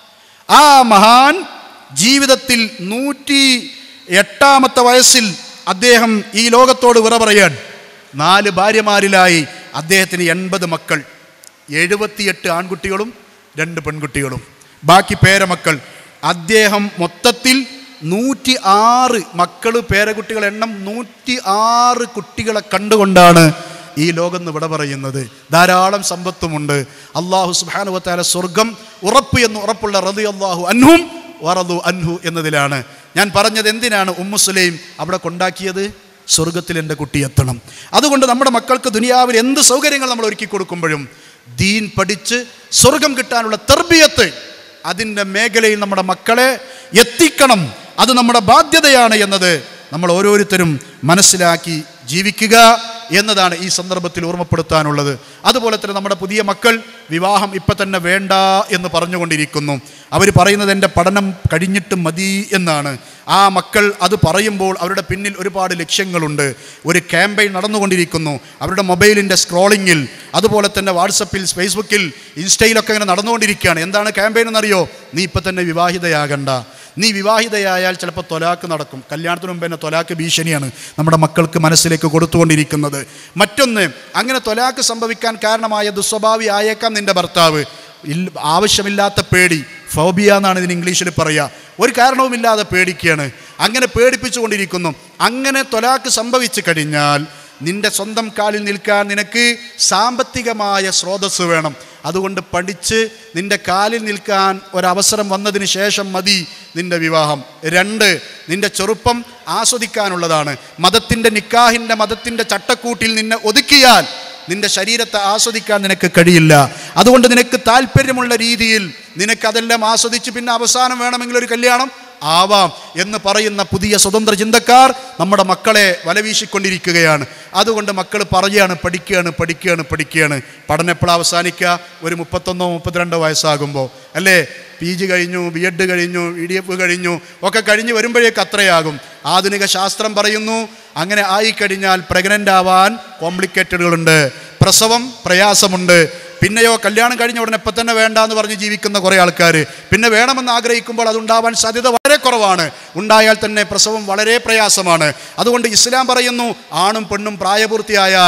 ആ മഹാൻ ജീവിതത്തിൽ നൂറ്റി എട്ടാമത്തെ വയസ്സിൽ അദ്ദേഹം ഈ ലോകത്തോട് വിറ പറയാൻ നാല് ഭാര്യമാരിലായി അദ്ദേഹത്തിന് എൺപത് മക്കൾ എഴുപത്തിയെട്ട് ആൺകുട്ടികളും രണ്ട് പെൺകുട്ടികളും ബാക്കി പേരമക്കൾ അദ്ദേഹം മൊത്തത്തിൽ നൂറ്റി ആറ് മക്കൾ പേരകുട്ടികൾ എണ്ണം നൂറ്റി ആറ് കുട്ടികളെ കണ്ടുകൊണ്ടാണ് ഈ ലോകം എന്ന് വിട പറയുന്നത് ധാരാളം സമ്പത്തുമുണ്ട് അള്ളാഹു സുബാനുവത്താല സ്വർഗം ഉറപ്പ് എന്ന് ഉറപ്പുള്ള റതി അള്ളാഹു അൻഹും വറതു അൻഹു എന്നതിലാണ് ഞാൻ പറഞ്ഞത് എന്തിനാണ് ഉമ്മു സുലൈം അവിടെ കൊണ്ടാക്കിയത് സ്വർഗത്തിൽ എൻ്റെ കുട്ടി എത്തണം അതുകൊണ്ട് നമ്മുടെ മക്കൾക്ക് ദുനിയാവിൽ എന്ത് സൗകര്യങ്ങൾ നമ്മൾ ഒരുക്കി കൊടുക്കുമ്പോഴും ദീൻ പഠിച്ച് സ്വർഗം കിട്ടാനുള്ള തെർബിയത്ത് അതിൻ്റെ മേഖലയിൽ നമ്മുടെ മക്കളെ എത്തിക്കണം അത് നമ്മുടെ ബാധ്യതയാണ് എന്നത് നമ്മൾ ഓരോരുത്തരും മനസ്സിലാക്കി ജീവിക്കുക എന്നതാണ് ഈ സന്ദർഭത്തിൽ ഓർമ്മപ്പെടുത്താനുള്ളത് അതുപോലെ തന്നെ നമ്മുടെ പുതിയ മക്കൾ വിവാഹം ഇപ്പം തന്നെ വേണ്ട എന്ന് പറഞ്ഞുകൊണ്ടിരിക്കുന്നു അവർ പറയുന്നത് എൻ്റെ പഠനം കഴിഞ്ഞിട്ട് മതി എന്നാണ് ആ മക്കൾ അത് പറയുമ്പോൾ അവരുടെ പിന്നിൽ ഒരുപാട് ലക്ഷ്യങ്ങളുണ്ട് ഒരു ക്യാമ്പയിൻ നടന്നുകൊണ്ടിരിക്കുന്നു അവരുടെ മൊബൈലിൻ്റെ സ്ക്രോളിങ്ങിൽ അതുപോലെ തന്നെ വാട്സപ്പിൽ ഫേസ്ബുക്കിൽ ഇൻസ്റ്റയിലൊക്കെ ഇങ്ങനെ നടന്നുകൊണ്ടിരിക്കുകയാണ് എന്താണ് ക്യാമ്പയിൻ എന്നറിയോ നീ ഇപ്പം തന്നെ വിവാഹിതയാകണ്ട നീ വിവാഹിതയായാൽ ചിലപ്പോൾ തൊലാക്ക് നടക്കും കല്യാണത്തിന് മുമ്പ് തന്നെ തൊലാക്ക് ഭീഷണിയാണ് നമ്മുടെ മക്കൾക്ക് മനസ്സിലേക്ക് കൊടുത്തുകൊണ്ടിരിക്കുന്നത് മറ്റൊന്ന് അങ്ങനെ തൊലാക്ക് സംഭവിക്കാൻ കാരണമായ ദുസ്വഭാവി ആയേക്കാം നിന്റെ ഭർത്താവ് ഇൽ ആവശ്യമില്ലാത്ത പേടി ഫോബിയ എന്നാണ് ഇതിന് ഇംഗ്ലീഷിൽ പറയുക ഒരു കാരണവുമില്ലാതെ പേടിക്കുകയാണ് അങ്ങനെ പേടിപ്പിച്ചുകൊണ്ടിരിക്കുന്നു അങ്ങനെ തൊലാക്ക് സംഭവിച്ചു കഴിഞ്ഞാൽ നിന്റെ സ്വന്തം കാലിൽ നിൽക്കാൻ നിനക്ക് സാമ്പത്തികമായ സ്രോതസ്സ് വേണം അതുകൊണ്ട് പഠിച്ച് നിന്റെ കാലിൽ നിൽക്കാൻ ഒരവസരം വന്നതിന് ശേഷം മതി നിന്റെ വിവാഹം രണ്ട് നിന്റെ ചെറുപ്പം ആസ്വദിക്കാനുള്ളതാണ് മതത്തിൻ്റെ നിക്കാഹിൻ്റെ മതത്തിൻ്റെ ചട്ടക്കൂട്ടിൽ നിന്നെ ഒതുക്കിയാൽ നിന്റെ ശരീരത്തെ ആസ്വദിക്കാൻ നിനക്ക് കഴിയില്ല അതുകൊണ്ട് നിനക്ക് താല്പര്യമുള്ള രീതിയിൽ നിനക്കതെല്ലാം ആസ്വദിച്ച് പിന്നെ അവസാനം വേണമെങ്കിൽ ഒരു കല്യാണം ആവാം എന്ന് പറയുന്ന പുതിയ സ്വതന്ത്ര ചിന്തക്കാർ നമ്മുടെ മക്കളെ വലവീശിക്കൊണ്ടിരിക്കുകയാണ് അതുകൊണ്ട് മക്കൾ പറയുകയാണ് പഠിക്കുകയാണ് പഠിക്കുകയാണ് പഠിക്കുകയാണ് പഠനം എപ്പോഴും അവസാനിക്കുക ഒരു മുപ്പത്തൊന്നോ മുപ്പത്തിരണ്ടോ വയസ്സാകുമ്പോൾ അല്ലേ പി ജി കഴിഞ്ഞു ബി എഡ് കഴിഞ്ഞു ഇ ഡി എഫ് കഴിഞ്ഞു ഒക്കെ കഴിഞ്ഞ് വരുമ്പോഴേക്ക് അത്രയാകും ആധുനിക ശാസ്ത്രം പറയുന്നു അങ്ങനെ ആയിക്കഴിഞ്ഞാൽ പ്രഗ്നൻ്റ് ആവാൻ കോംപ്ലിക്കേറ്റഡുകളുണ്ട് പ്രസവം പ്രയാസമുണ്ട് പിന്നെയോ കല്യാണം കഴിഞ്ഞ ഉടനെ ഇപ്പം തന്നെ വേണ്ട എന്ന് പറഞ്ഞ് ജീവിക്കുന്ന കുറേ ആൾക്കാർ പിന്നെ വേണമെന്ന് ആഗ്രഹിക്കുമ്പോൾ അതുണ്ടാവാൻ സാധ്യത വളരെ കുറവാണ് ഉണ്ടായാൽ തന്നെ പ്രസവം വളരെ പ്രയാസമാണ് അതുകൊണ്ട് ഇസ്ലാം പറയുന്നു ആണും പെണ്ണും പ്രായപൂർത്തിയായാൽ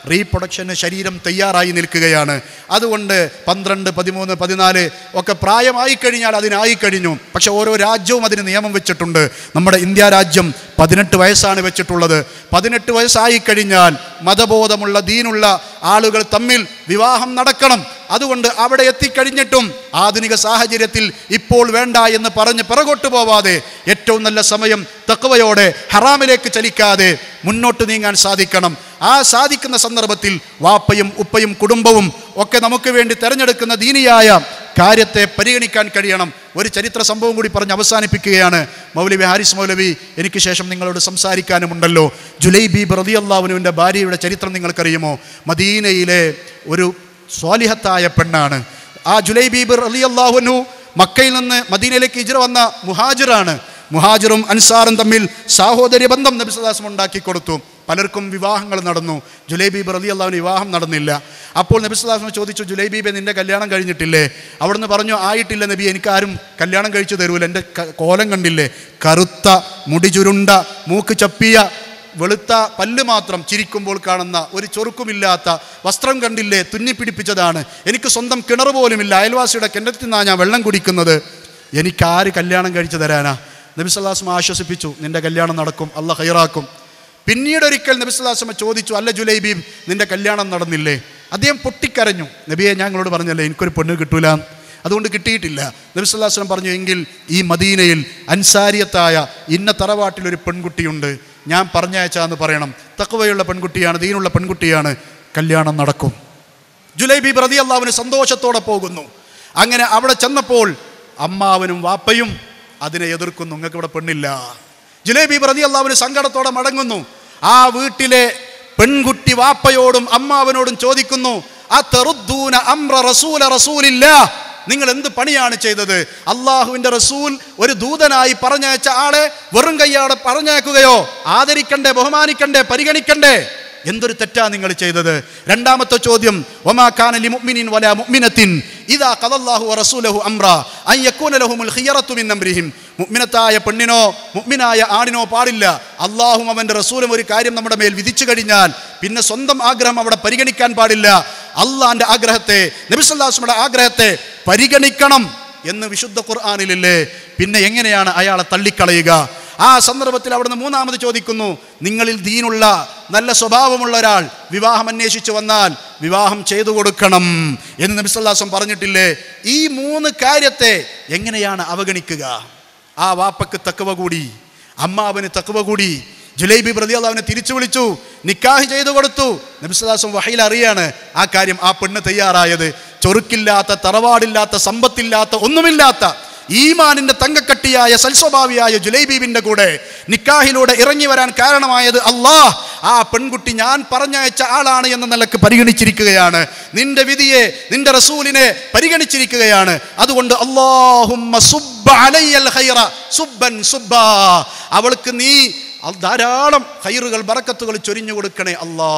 റീപ്രൊഡക്ഷന് ശരീരം തയ്യാറായി നിൽക്കുകയാണ് അതുകൊണ്ട് പന്ത്രണ്ട് പതിമൂന്ന് പതിനാല് ഒക്കെ പ്രായമായി കഴിഞ്ഞാൽ അതിനായി കഴിഞ്ഞു പക്ഷെ ഓരോ രാജ്യവും അതിന് നിയമം വെച്ചിട്ടുണ്ട് നമ്മുടെ ഇന്ത്യ രാജ്യം പതിനെട്ട് വയസ്സാണ് വെച്ചിട്ടുള്ളത് പതിനെട്ട് വയസ്സായി കഴിഞ്ഞാൽ മതബോധമുള്ള ദീനുള്ള ആളുകൾ തമ്മിൽ വിവാഹം നടക്കണം അതുകൊണ്ട് അവിടെ എത്തിക്കഴിഞ്ഞിട്ടും ആധുനിക സാഹചര്യത്തിൽ ഇപ്പോൾ വേണ്ട എന്ന് പറഞ്ഞ് പിറകോട്ട് പോവാതെ ഏറ്റവും നല്ല സമയം തക്കവയോടെ ഹറാമിലേക്ക് ചലിക്കാതെ മുന്നോട്ട് നീങ്ങാൻ സാധിക്കണം ആ സാധിക്കുന്ന സന്ദർഭത്തിൽ വാപ്പയും ഉപ്പയും കുടുംബവും ഒക്കെ നമുക്ക് വേണ്ടി തിരഞ്ഞെടുക്കുന്ന ദീനിയായ കാര്യത്തെ പരിഗണിക്കാൻ കഴിയണം ഒരു ചരിത്ര സംഭവം കൂടി പറഞ്ഞ് അവസാനിപ്പിക്കുകയാണ് മൗലവി ഹാരിസ് മൗലവി എനിക്ക് ശേഷം നിങ്ങളോട് സംസാരിക്കാനുമുണ്ടല്ലോ ജുലൈബീബ് റതിയല്ലാവുനുവിൻ്റെ ഭാര്യയുടെ ചരിത്രം നിങ്ങൾക്കറിയുമോ മദീനയിലെ ഒരു സ്വാലിഹത്തായ പെണ്ണാണ് ആ ജുലൈബീബ് റലിയല്ലാഹുനു മക്കയിൽ നിന്ന് മദീനയിലേക്ക് ഹിജ്റ വന്ന മുഹാജിറാണ് മുഹാജിറും അൻസാറും തമ്മിൽ സാഹോദര്യ ബന്ധം നബിസ്വദാസം ഉണ്ടാക്കി കൊടുത്തു പലർക്കും വിവാഹങ്ങൾ നടന്നു ജുലൈബീബ് റലി അള്ളാഹുവിന് വിവാഹം നടന്നില്ല അപ്പോൾ നബിസ്വദാസം ചോദിച്ചു ജുലൈബീബെ നിന്റെ കല്യാണം കഴിഞ്ഞിട്ടില്ലേ അവിടുന്ന് പറഞ്ഞു ആയിട്ടില്ല നബി എനിക്കാരും കല്യാണം കഴിച്ചു തരൂല എൻ്റെ ക- കോലം കണ്ടില്ലേ കറുത്ത മുടി ചുരുണ്ട മൂക്ക് ചപ്പിയ വെളുത്ത പല്ല് മാത്രം ചിരിക്കുമ്പോൾ കാണുന്ന ഒരു ചൊറുക്കുമില്ലാത്ത വസ്ത്രം കണ്ടില്ലേ തുന്നിപ്പിടിപ്പിച്ചതാണ് എനിക്ക് സ്വന്തം കിണർ പോലുമില്ല അയൽവാസിയുടെ കിണറ്റിൽ നിന്നാണ് ഞാൻ വെള്ളം കുടിക്കുന്നത് എനിക്കാര് കല്യാണം കഴിച്ചു തരാനാ നബിസ്വല്ലാസ്മ ആശ്വസിപ്പിച്ചു നിന്റെ കല്യാണം നടക്കും അല്ല ഹൈറാക്കും പിന്നീട് ഒരിക്കൽ നബിസ്വല്ലാസ്മ ചോദിച്ചു അല്ല ജുലൈബീബ് നിന്റെ കല്യാണം നടന്നില്ലേ അദ്ദേഹം പൊട്ടിക്കരഞ്ഞു നബിയെ ഞാൻ നിങ്ങളോട് പറഞ്ഞല്ലേ എനിക്കൊരു പെണ്ണ് കിട്ടൂല അതുകൊണ്ട് കിട്ടിയിട്ടില്ല നബിസ്വല്ലാസ്ലം പറഞ്ഞു എങ്കിൽ ഈ മദീനയിൽ അൻസാരിയത്തായ ഇന്ന തറവാട്ടിൽ ഒരു പെൺകുട്ടിയുണ്ട് ഞാൻ പറഞ്ഞയച്ചാന്ന് പറയണം തക്കവയുള്ള പെൺകുട്ടിയാണ് ദീനുള്ള പെൺകുട്ടിയാണ് കല്യാണം നടക്കും ജുലൈബി പ്രതി അള്ളാവിന് സന്തോഷത്തോടെ പോകുന്നു അങ്ങനെ അവിടെ ചെന്നപ്പോൾ അമ്മാവനും വാപ്പയും അതിനെ എതിർക്കുന്നു നിങ്ങൾക്ക് ഇവിടെ പെണ്ണില്ല ജുലൈബി പ്രതി അള്ളാവിന് സങ്കടത്തോടെ മടങ്ങുന്നു ആ വീട്ടിലെ പെൺകുട്ടി വാപ്പയോടും അമ്മാവനോടും ചോദിക്കുന്നു "അതെറുദ്ദൂന അംറ റസൂല റസൂലില്ലാ?" നിങ്ങൾ എന്ത് പണിയാണ് ചെയ്തത് അള്ളാഹുവിന്റെ റസൂൽ ഒരു ദൂതനായി പറഞ്ഞയച്ച ആളെ വെറും കയ്യാടെ പറഞ്ഞയക്കുകയോ ആദരിക്കണ്ടേ ബഹുമാനിക്കണ്ടേ പരിഗണിക്കണ്ടേ എന്തൊരു തെറ്റാ നിങ്ങൾ ചെയ്തത് രണ്ടാമത്തെ ചോദ്യം ഒമാ കാന ലിമുഅ്മിനിൻ വലാ മുഅ്മിനത്തിൻ ഇദാ ഖദല്ലാഹു വറസൂലുഹു അംറ അൻ യകൂന ലഹുമുൽ ഖിയറത്തു മിൻ അംരിഹിം മുഅ്മിനത്തായ പെണ്ണിനോ മുഅ്മിനായ ആണിനോ പാടില്ല അള്ളാഹും അവൻ്റെ റസൂലും ഒരു കാര്യം നമ്മുടെ മേൽ വിധിച്ചു കഴിഞ്ഞാൽ പിന്നെ സ്വന്തം ആഗ്രഹം അവിടെ പരിഗണിക്കാൻ പാടില്ല അള്ളാന്റെ ആഗ്രഹത്തെ നബിസല്ലാസ്മയുടെ ആഗ്രഹത്തെ പരിഗണിക്കണം എന്ന് വിശുദ്ധ ഖുർആാനിലില്ലേ പിന്നെ എങ്ങനെയാണ് അയാളെ തള്ളിക്കളയുക ആ സന്ദർഭത്തിൽ അവിടുന്ന് മൂന്നാമത് ചോദിക്കുന്നു നിങ്ങളിൽ ദീനുള്ള നല്ല സ്വഭാവമുള്ള ഒരാൾ വിവാഹം അന്വേഷിച്ചു വന്നാൽ വിവാഹം ചെയ്തു കൊടുക്കണം എന്ന് നബിസല്ലാസം പറഞ്ഞിട്ടില്ലേ ഈ മൂന്ന് കാര്യത്തെ എങ്ങനെയാണ് അവഗണിക്കുക ആ വാപ്പക്ക് തക്കവ കൂടി അമ്മാവന് തക്കവ കൂടി ജുലൈബി പ്രതി അവനെ തിരിച്ചു വിളിച്ചു നിക്കാഹ് ചെയ്തു കൊടുത്തു നബിസ്വലാസം വഹയിൽ അറിയാണ് ആ കാര്യം ആ പെണ്ണ് തയ്യാറായത് ചൊറുക്കില്ലാത്ത തറവാടില്ലാത്ത സമ്പത്തില്ലാത്ത ഒന്നുമില്ലാത്ത ഈമാനിന്റെ തങ്കക്കട്ടിയായ സൽസ്വഭാവിയായ ജുലൈബീബിന്റെ കൂടെ നിക്കാഹിലൂടെ ഇറങ്ങി വരാൻ കാരണമായത് അള്ളാഹ് ആ പെൺകുട്ടി ഞാൻ പറഞ്ഞയച്ച ആളാണ് എന്ന നിലക്ക് പരിഗണിച്ചിരിക്കുകയാണ് നിന്റെ വിധിയെ നിന്റെ റസൂലിനെ പരിഗണിച്ചിരിക്കുകയാണ് അതുകൊണ്ട് അല്ലാഹുമ്മ സുബ്ബ അലയ്യൽ ഖൈറ സുബ്ബൻ സുബ്ബാ അവൾക്ക് നീ അ- ധാരാളം ഹൈറുകൾ ബറക്കത്തുകൾ ചൊരിഞ്ഞു കൊടുക്കണേ അല്ലാ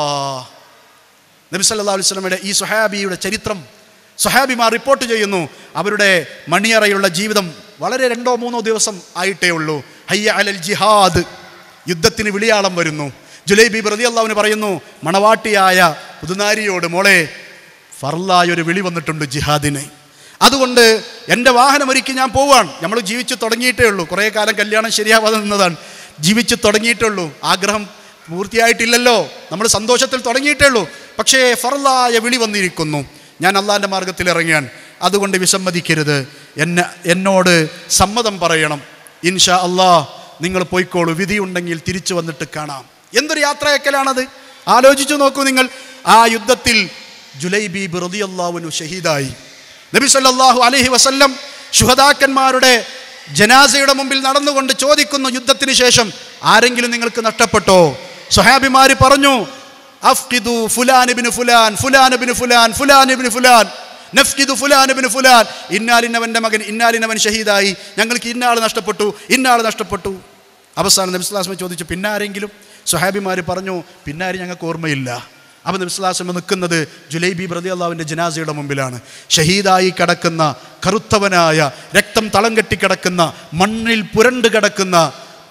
നബി സല്ലല്ലാഹു അലൈഹി വസല്ലമയുടെ ഈ സുഹാബിയുടെ ചരിത്രം സുഹാബിമാർ റിപ്പോർട്ട് ചെയ്യുന്നു അവരുടെ മണിയറയുള്ള ജീവിതം വളരെ രണ്ടോ മൂന്നോ ദിവസം ആയിട്ടേ ഉള്ളൂ ഹയ്യ അലൽ ജിഹാദ് യുദ്ധത്തിന് വിളിയാളം വരുന്നു ജുലൈബി പ്രതി അള്ളാഹുവിന് പറയുന്നു മണവാട്ടിയായ പുതുനാരിയോട് മോളെ ഫർലായ ഒരു വിളി വന്നിട്ടുണ്ട് ജിഹാദിന് അതുകൊണ്ട് എൻ്റെ വാഹനം ഒരുക്കി ഞാൻ പോവാണ് നമ്മൾ ജീവിച്ച് തുടങ്ങിയിട്ടേ ഉള്ളൂ കുറേ കാലം കല്യാണം ശരിയാവാതെ നിന്നതാണ് ജീവിച്ച് തുടങ്ങിയിട്ടേ ഉള്ളൂ ആഗ്രഹം പൂർത്തിയായിട്ടില്ലല്ലോ നമ്മൾ സന്തോഷത്തിൽ തുടങ്ങിയിട്ടേ ഉള്ളൂ പക്ഷേ ഫർലായ വിളി വന്നിരിക്കുന്നു ഞാൻ അള്ളാൻ്റെ മാർഗത്തിൽ ഇറങ്ങിയാൻ അതുകൊണ്ട് വിസമ്മതിക്കരുത് എന്നെ എന്നോട് സമ്മതം പറയണം ഇൻഷാ അള്ളാ നിങ്ങൾ പോയിക്കോളൂ വിധിയുണ്ടെങ്കിൽ തിരിച്ചു വന്നിട്ട് കാണാം എന്തൊരു യാത്രയക്കലാണത് ആലോചിച്ചു നോക്കൂ നിങ്ങൾ ആ യുദ്ധത്തിൽ ജുലൈബി റളിയല്ലാഹുവിനു ഷഹീദായി നബി സല്ലല്ലാഹു അലൈഹി വസല്ലം ശുഹദാക്കന്മാരുടെ ജനാസയുടെ മുമ്പിൽ നടന്നുകൊണ്ട് ചോദിക്കുന്നു യുദ്ധത്തിന് ശേഷം ആരെങ്കിലും നിങ്ങൾക്ക് നഷ്ടപ്പെട്ടോ സ്വഹാബിമാര് പറഞ്ഞു അഫ്കിദു ഫുലാൻ ഇബ്നു ഫുലാൻ ഫുലാൻ ഇബ്നു ഫുലാൻ ഫുലാൻ ഇബ്നു ഫുലാൻ നഫ്കിദു ഫുലാൻ ഇബ്നു ഫുലാൻ ഇന്നാലിന്നവൻ്റെ മകൻ ഇന്നാലിന്നവൻ ഷഹീദായി ഞങ്ങൾക്ക് ഇന്നാൾ നഷ്ടപ്പെട്ടു ഇന്നാൾ നഷ്ടപ്പെട്ടു അവസാനം നബി സ്വലാസ്മ ചോദിച്ചു പിന്നെ ആരെങ്കിലും സുഹാബിമാർ പറഞ്ഞു പിന്നെ ആരും ഞങ്ങൾക്ക് ഓർമ്മയില്ല അപ്പം നബി സ്വലാസ്മ നിൽക്കുന്നത് ജുലൈബി പ്രതി അള്ളാവിൻ്റെ ജനാസയുടെ മുമ്പിലാണ് ഷഹീദായി കിടക്കുന്ന കറുത്തവനായ രക്തം തളം കെട്ടി കിടക്കുന്ന മണ്ണിൽ പുരണ്ട് കിടക്കുന്ന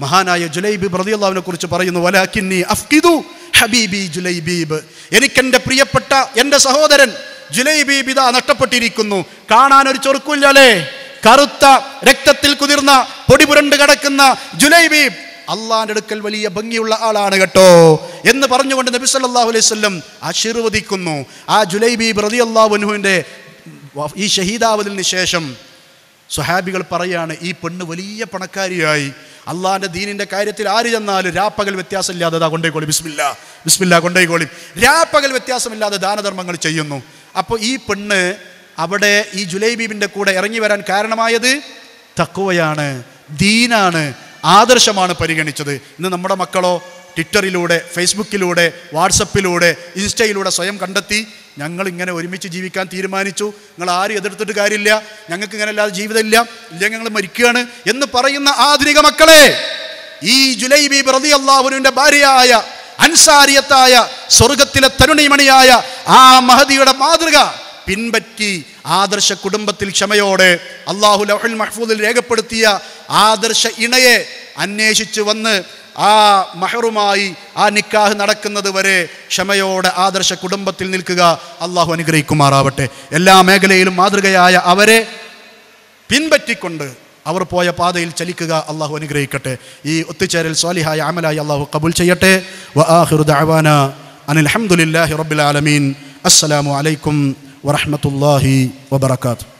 മഹാനായ ജുലൈബീബ് റളിയല്ലാഹുവിനെ കുറിച്ച് പറയുന്നു വലാകിന്നി അഫ്കിദു ഹബീബി ജുലൈബീബ് എനിക്കെൻ്റെ പ്രിയപ്പെട്ട എൻ്റെ സഹോദരൻ ജുലൈബീബ് ഇതാ നഷ്ടപ്പെട്ടിരിക്കുന്നു കാണാൻ ഒരു ചൊറുക്കില്ലല്ലേ കറുത്ത രക്തത്തിൽ കുതിർന്ന പൊടി പുരണ്ട് കിടക്കുന്ന ജുലൈബീബ് അള്ളാന്റെ അടുക്കൽ വലിയ ഭംഗിയുള്ള ആളാണ് കേട്ടോ എന്ന് പറഞ്ഞുകൊണ്ട് നബി സല്ലല്ലാഹു അലൈഹി വസല്ലം ആശീർവദിക്കുന്നു ആ ജുലൈബീബ് റളിയല്ലാഹു അൻഹുവിൻ്റെ ഈ ഷഹീദാവതിന് ശേഷം സ്വഹാബികൾ പറയാണ് ഈ പെണ്ണ് വലിയ പണക്കാരിയായി അള്ളാഹിൻ്റെ ദീനിൻ്റെ കാര്യത്തിൽ ആര് ചെന്നാലും രാപ്പകൽ വ്യത്യാസമില്ലാതെ അതാ കൊണ്ടേക്കോളി ബിസ്മില്ല ബിസ്മില്ല കൊണ്ടേക്കോളി രാപ്പകൽ വ്യത്യാസമില്ലാതെ ദാനധർമ്മങ്ങൾ ചെയ്യുന്നു അപ്പോൾ ഈ പെണ്ണ് അവിടെ ഈ ജുലൈബീബിൻ്റെ കൂടെ ഇറങ്ങി വരാൻ കാരണമായത് തക്കുവയാണ് ദീനാണ് ആദർശമാണ് പരിഗണിച്ചത് ഇന്ന് നമ്മുടെ മക്കളോ ട്വിറ്ററിലൂടെ ഫേസ്ബുക്കിലൂടെ വാട്സപ്പിലൂടെ ഇൻസ്റ്റയിലൂടെ സ്വയം കണ്ടെത്തി ഞങ്ങൾ ഇങ്ങനെ ഒരുമിച്ച് ജീവിക്കാൻ തീരുമാനിച്ചു നിങ്ങൾ ആരും എതിർത്തിട്ട് കാര്യമില്ല ഞങ്ങൾക്ക് ഇങ്ങനെ അല്ലാതെ ജീവിതമില്ല ഇല്ലെങ്കിൽ ഞങ്ങൾ മരിക്കുകയാണ് എന്ന് പറയുന്ന ആധുനിക മക്കളെ ഈ ജുലൈബി പ്രതി അള്ളാഹുവിൻ്റെ ഭാര്യയായ അൻസാരിയത്തായ സ്വർഗത്തിലെ തരുണിമണിയായ ആ മഹദിയുടെ മാതൃക പിൻപറ്റി ആദർശ കുടുംബത്തിൽ ക്ഷമയോടെ അള്ളാഹു ലഹുൽ മഹ്ഫൂദിൽ രേഖപ്പെടുത്തിയ ആദർശ ഇണയെ അന്വേഷിച്ച് വന്ന് ആ മഹറുമായി ആ നിക്കാഹ് നടക്കുന്നത് വരെ ക്ഷമയോടെ ആദർശ കുടുംബത്തിൽ നിൽക്കുക അള്ളാഹു അനുഗ്രഹിക്കുമാറാവട്ടെ എല്ലാ മേഖലയിലും മാതൃകയായ അവരെ പിൻപറ്റിക്കൊണ്ട് അവർ പോയ പാതയിൽ ചലിക്കുക അള്ളാഹു അനുഗ്രഹിക്കട്ടെ ഈ ഒത്തുചേരൽ സ്വാലിഹായ അമലായി അള്ളാഹു കബൂൽ ചെയ്യട്ടെ വ ആഖിറു ദഅവാന അനിൽ ഹംദുലില്ലാഹി റബ്ബിൽ ആലമീൻ അസ്സലാമു അലൈക്കും വറഹ്മത്തുള്ളാഹി വബറകാതുഹു